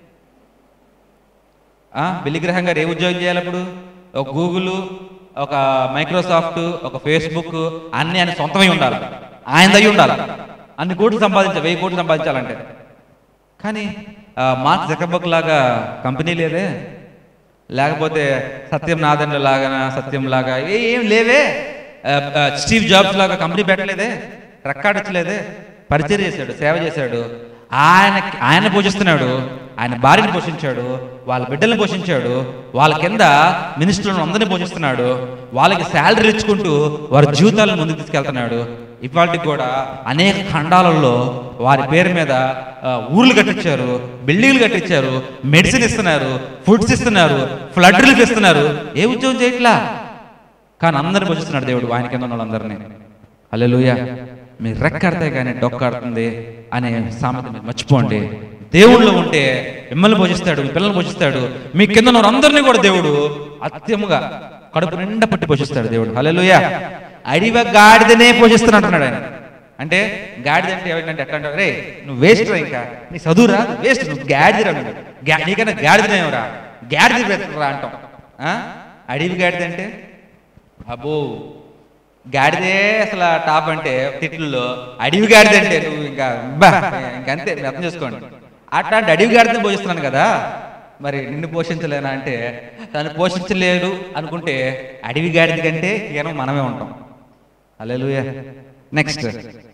ఆ, బిల్లిగ్రహం గారు ఏ ఉద్యోగం చేయాలి అప్పుడు ఒక గూగుల్ ఒక మైక్రోసాఫ్ట్ ఒక ఫేస్బుక్ అన్ని ఆయన సొంతమై ఉండాలి ఆయనదై ఉండాలి అన్ని కోట్లు సంపాదించాలి వెయ్యి కోట్లు సంపాదించాలంటే కానీ ఆ, మార్క్ జకబర్గ్ లాగా కంపెనీ లేదే లేకపోతే సత్యం నాదన్ లాగా సత్యం లాగా ఏ ఏం లేవే ఆ, ఆ, స్టీవ్ జాబ్స్ లాగా కంపెనీ పెట్టలేదే రెక్కాడించలేదే పరిచయం చేశాడు సేవ చేశాడు ఆయన ఆయన పోషిస్తున్నాడు ఆయన భార్యని పోషించాడు వాళ్ళ బిడ్డల్ని పోషించాడు వాళ్ళ కింద మినిస్టర్లను అందరినీ పోషిస్తున్నాడు వాళ్ళకి శాలరీ ఇచ్చుకుంటూ వారి జీవితాలను ముందుకు తీసుకెళ్తున్నాడు ఇవాళకి కూడా అనేక ఖండాలలో వారి పేరు మీద ఆ, ఊర్లు కట్టించారు బిల్డింగ్లు కట్టించారు మెడిసిన్ ఇస్తున్నారు ఫుడ్స్ ఇస్తున్నారు ఫ్లడ్ రిలీఫ్ ఇస్తున్నారు ఏ ఉద్యోగం చేయట్లా కానీ అందరిని పోషిస్తున్నాడు దేవుడు ఆయన కింద ఉన్న వాళ్ళందరినీ అల్లెలుయ మీ రెక్కడితే కానీ డొక్కాడుతుంది అనే సామెత మీరు మర్చిపోండి దేవుళ్ళు ఉంటే మిమ్మల్ని పోషిస్తాడు మీ పిల్లల్ని పోషిస్తాడు మీ కింద ఉన్న అందరినీ కూడా దేవుడు అత్యముగా కడుపు నిండా పట్టి పోషిస్తాడు దేవుడు హల్లెలూయా అడివ గాడిదనే పోషిస్తాను అంటున్నాడు ఆయన అంటే గాడిద అంటే ఏమిటంటే ఎట్లా అంటే రే నువ్వు వేస్ట్ రా ఇంకా నీ చదువురా వేస్ట్ నువ్వు గాడిదిరా నువ్వు గా నీకన్నా గాడిదనేవరా గాడిద పెట్టరా అంటాం ఆ? అడవి గాడిద అంటే అబ్బో గాడిదే అసలు టాప్ అంటే తిట్లలో అడవి గాడిద అంటే నువ్వు ఇంకా బా ఇంకంతే మీరు అర్థం చేసుకోండి అట్లాంటి అడవి గాడిదని పోషిస్తున్నాను కదా మరి నిన్ను పోషించలేనా అంటే తను పోషించలేడు అనుకుంటే అడవి గాడిద కంటే కేవలం మనమే ఉంటాం అల్లెలుయ నెక్స్ట్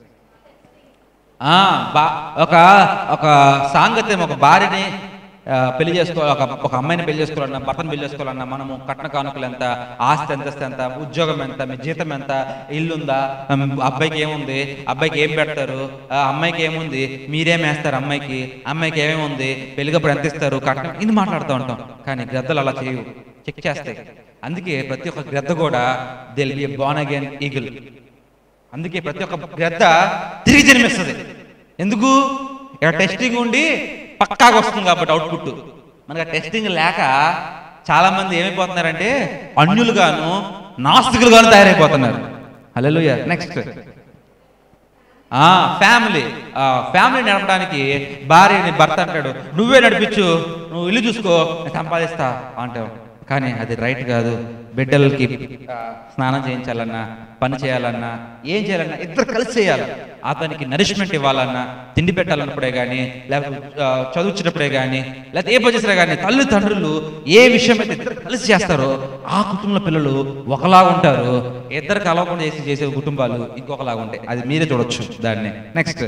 ఆ బా ఒక ఒక సాంగత్యం ఒక భార్యని ఆ, పెళ్లి చేసుకో ఒక ఒక అమ్మాయిని పెళ్లి చేసుకోవాలన్నా భర్తను పెళ్లి చేసుకోవాలన్నా మనము కట్న కానుకలు ఎంత ఆస్తి ఎంత ఎంత ఉద్యోగం ఎంత మీ జీతం ఎంత ఇల్లు ఉందా ఉమ్, అబ్బాయికి ఏముంది అబ్బాయికి ఏం పెడతారు ఆ, అమ్మాయికి ఏముంది మీరేం వేస్తారు అమ్మాయికి అమ్మాయికి ఏమేమి ఉంది పెళ్లిగప్పుడు ఎంత ఇస్తారు కట్నం ఇది మాట్లాడుతూ ఉంటాం కానీ గ్రద్దలు అలా చేయవు చెక్ చేస్తాయి అందుకే ప్రతి ఒక్క గ్రద్ద కూడా will be born again eagle అందుకే ప్రతి ఒక్క గ్రద్ద తిరిగి జన్మిస్తుంది ఎందుకు ఇక్కడ టెస్టింగ్ ఉండి పక్కాగా వస్తుంది కాబట్టి అవుట్పుట్ మనకి ఆ టెస్టింగ్ లేక చాలా మంది ఏమైపోతున్నారంటే అన్యులుగాను నాస్తికులుగాను తయారైపోతున్నారు హలో నెక్స్ట్ ఆ ఫ్యామిలీ ఆ ఫ్యామిలీ నడపడానికి భార్యని భర్త అంటాడు నువ్వే నడిపించు నువ్వు ఇల్లు చూసుకో నేను సంపాదిస్తా అంటావు కానీ అది రైట్ కాదు బిడ్డలకి ఆ, స్నానం చేయించాలన్నా పని చేయాలన్నా ఏం చేయాలన్నా ఇద్దరు కలిసి చేయాలి అతనికి నరిష్మెంట్ ఇవ్వాలన్నా తిండి పెట్టాలన్నప్పుడే కానీ లేకపోతే ఆ, చదువుచ్చినప్పుడే కానీ లేకపోతే ఏ పని చేసినా కానీ తల్లిదండ్రులు ఏ విషయం అయితే ఇద్దరు కలిసి చేస్తారో ఆ కుటుంబంలో పిల్లలు ఒకలాగా ఉంటారు ఇద్దరు కలవకుండా చేసి చేసే కుటుంబాలు ఇంకొకలాగా ఉంటాయి అది మీరే చూడొచ్చు దాన్ని నెక్స్ట్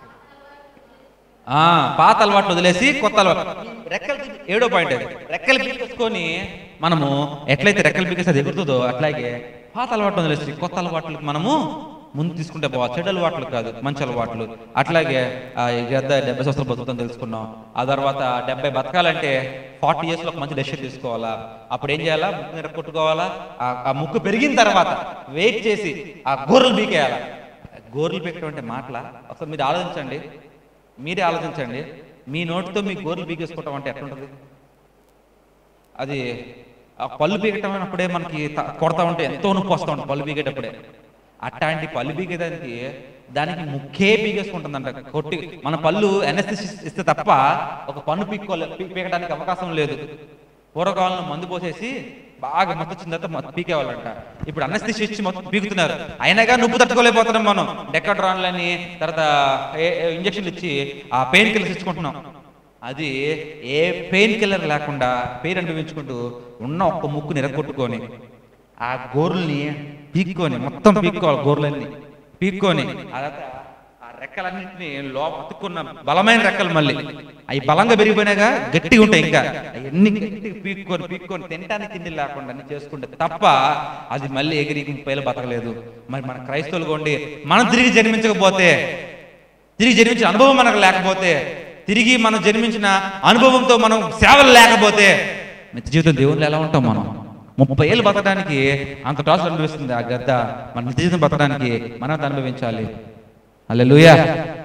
ఆ పాత అలవాట్లు వదిలేసి కొత్త అలవాటు రెక్కలు పీ- ఏడో పాయింట్ అది రెక్కలు పీకేసుకొని మనము ఎట్లయితే రెక్కలు పీకేసి అది ఎగురుతుందో అట్లాగే పాత అలవాట్లు వదిలేసి కొత్త అలవాట్లకు మనము ముందు తీసుకుంటే పోవాలి చెడు అలవాట్లు కాదు మంచి అలవాట్లు అట్లాగే ఆ, ఈ గద్ద డెబ్బై సంవత్సరాలు బతుకుతాం తెలుసుకున్నాం ఆ తర్వాత డెబ్బై బతకాలంటే ఫార్టీ ఇయర్స్ లో ఒక మంచి డెసిషన్ తీసుకోవాలా అప్పుడు ఏం చేయాలా ముక్కు మీద కొట్టుకోవాలా ఆ- ఆ ముక్కు పెరిగిన తర్వాత వెయిట్ చేసి ఆ గోర్రెలు పీకేయాలా గోర్రెలు పీకడం అంటే మాటలా ఒకసారి మీరు ఆలోచించండి మీరే ఆలోచించండి మీ నోటితో మీ గోర్రెలు పీకేసుకోవటం అంటే ఎట్లుంటుంది అది ఆ పళ్ళు పీకటం అప్పుడే మనకి త- కొడతా ఉంటే ఎంతో నొప్పి వస్తూ ఉంటుంది పళ్ళు పీకేటప్పుడే అట్లాంటి పళ్ళు పీకేదానికి దానికి ముక్కే పీకేసుకుంటుందంట కొట్టి మన పళ్ళు ఎనస్థిస్ ఇస్తే తప్ప ఒక పన్ను పీక్కోలే పీ- పీకడానికి అవకాశం లేదు పూర్వకాలంలో మందు పోసేసి బాగా మొత్తం వచ్చిన తర్వాత మొత్తం పీకేవాళ్ళంట ఇప్పుడు అన్నస్థితి ఇచ్చి మొత్తం పీకుతున్నారు అయినాగా నొప్పి తట్టుకోలేకపోతున్నాం మనం డెక్కడ్రాన్లని తర్వాత ఏ- ఏ ఇంజక్షన్లు ఇచ్చి ఆ పెయిన్ కిల్లర్స్ ఇచ్చుకుంటున్నాం అది ఏ పెయిన్ కిల్లర్ లేకుండా పెయిన్ అనుభవించుకుంటూ ఉన్న ఒక్క ముక్కు నిరగొట్టుకొని ఆ గోర్లని పీక్కొని మొత్తం పీక్కోవాలి గోర్లన్నీ పీక్కొని ఆ తర్వాత ఆ రెక్కలన్నింటినీ లోప అతుక్కున్న బలమైన రెక్కలు మళ్ళీ అవి బలంగా పెరిగిపోయినాగా గట్టిగా ఉంటాయి ఇంకా అవన్నీ గట్టిగా పీక్కొని పీక్కొని తినడానికి తిండి లేకుండా అన్ని చేసుకుంటే తప్ప అది మళ్ళీ ఎగిరి ముప్పైలు బతకలేదు మరి మన క్రైస్తవులుగా ఉండి మనం తిరిగి జన్మించకపోతే తిరిగి జన్మించిన అనుభవం మనకు లేకపోతే తిరిగి మనం జన్మించిన అనుభవంతో మనం సేవలు లేకపోతే నిత్య జీవితం దేవుళ్ళు ఎలా ఉంటాం మనం ముప్పై ఏళ్ళు బతకడానికి అంత టాస్ అనిపిస్తుంది ఆ గద్ద మన నిత్య జీవితం బతకడానికి మనం అది అనుభవించాలి అల్లెలుయా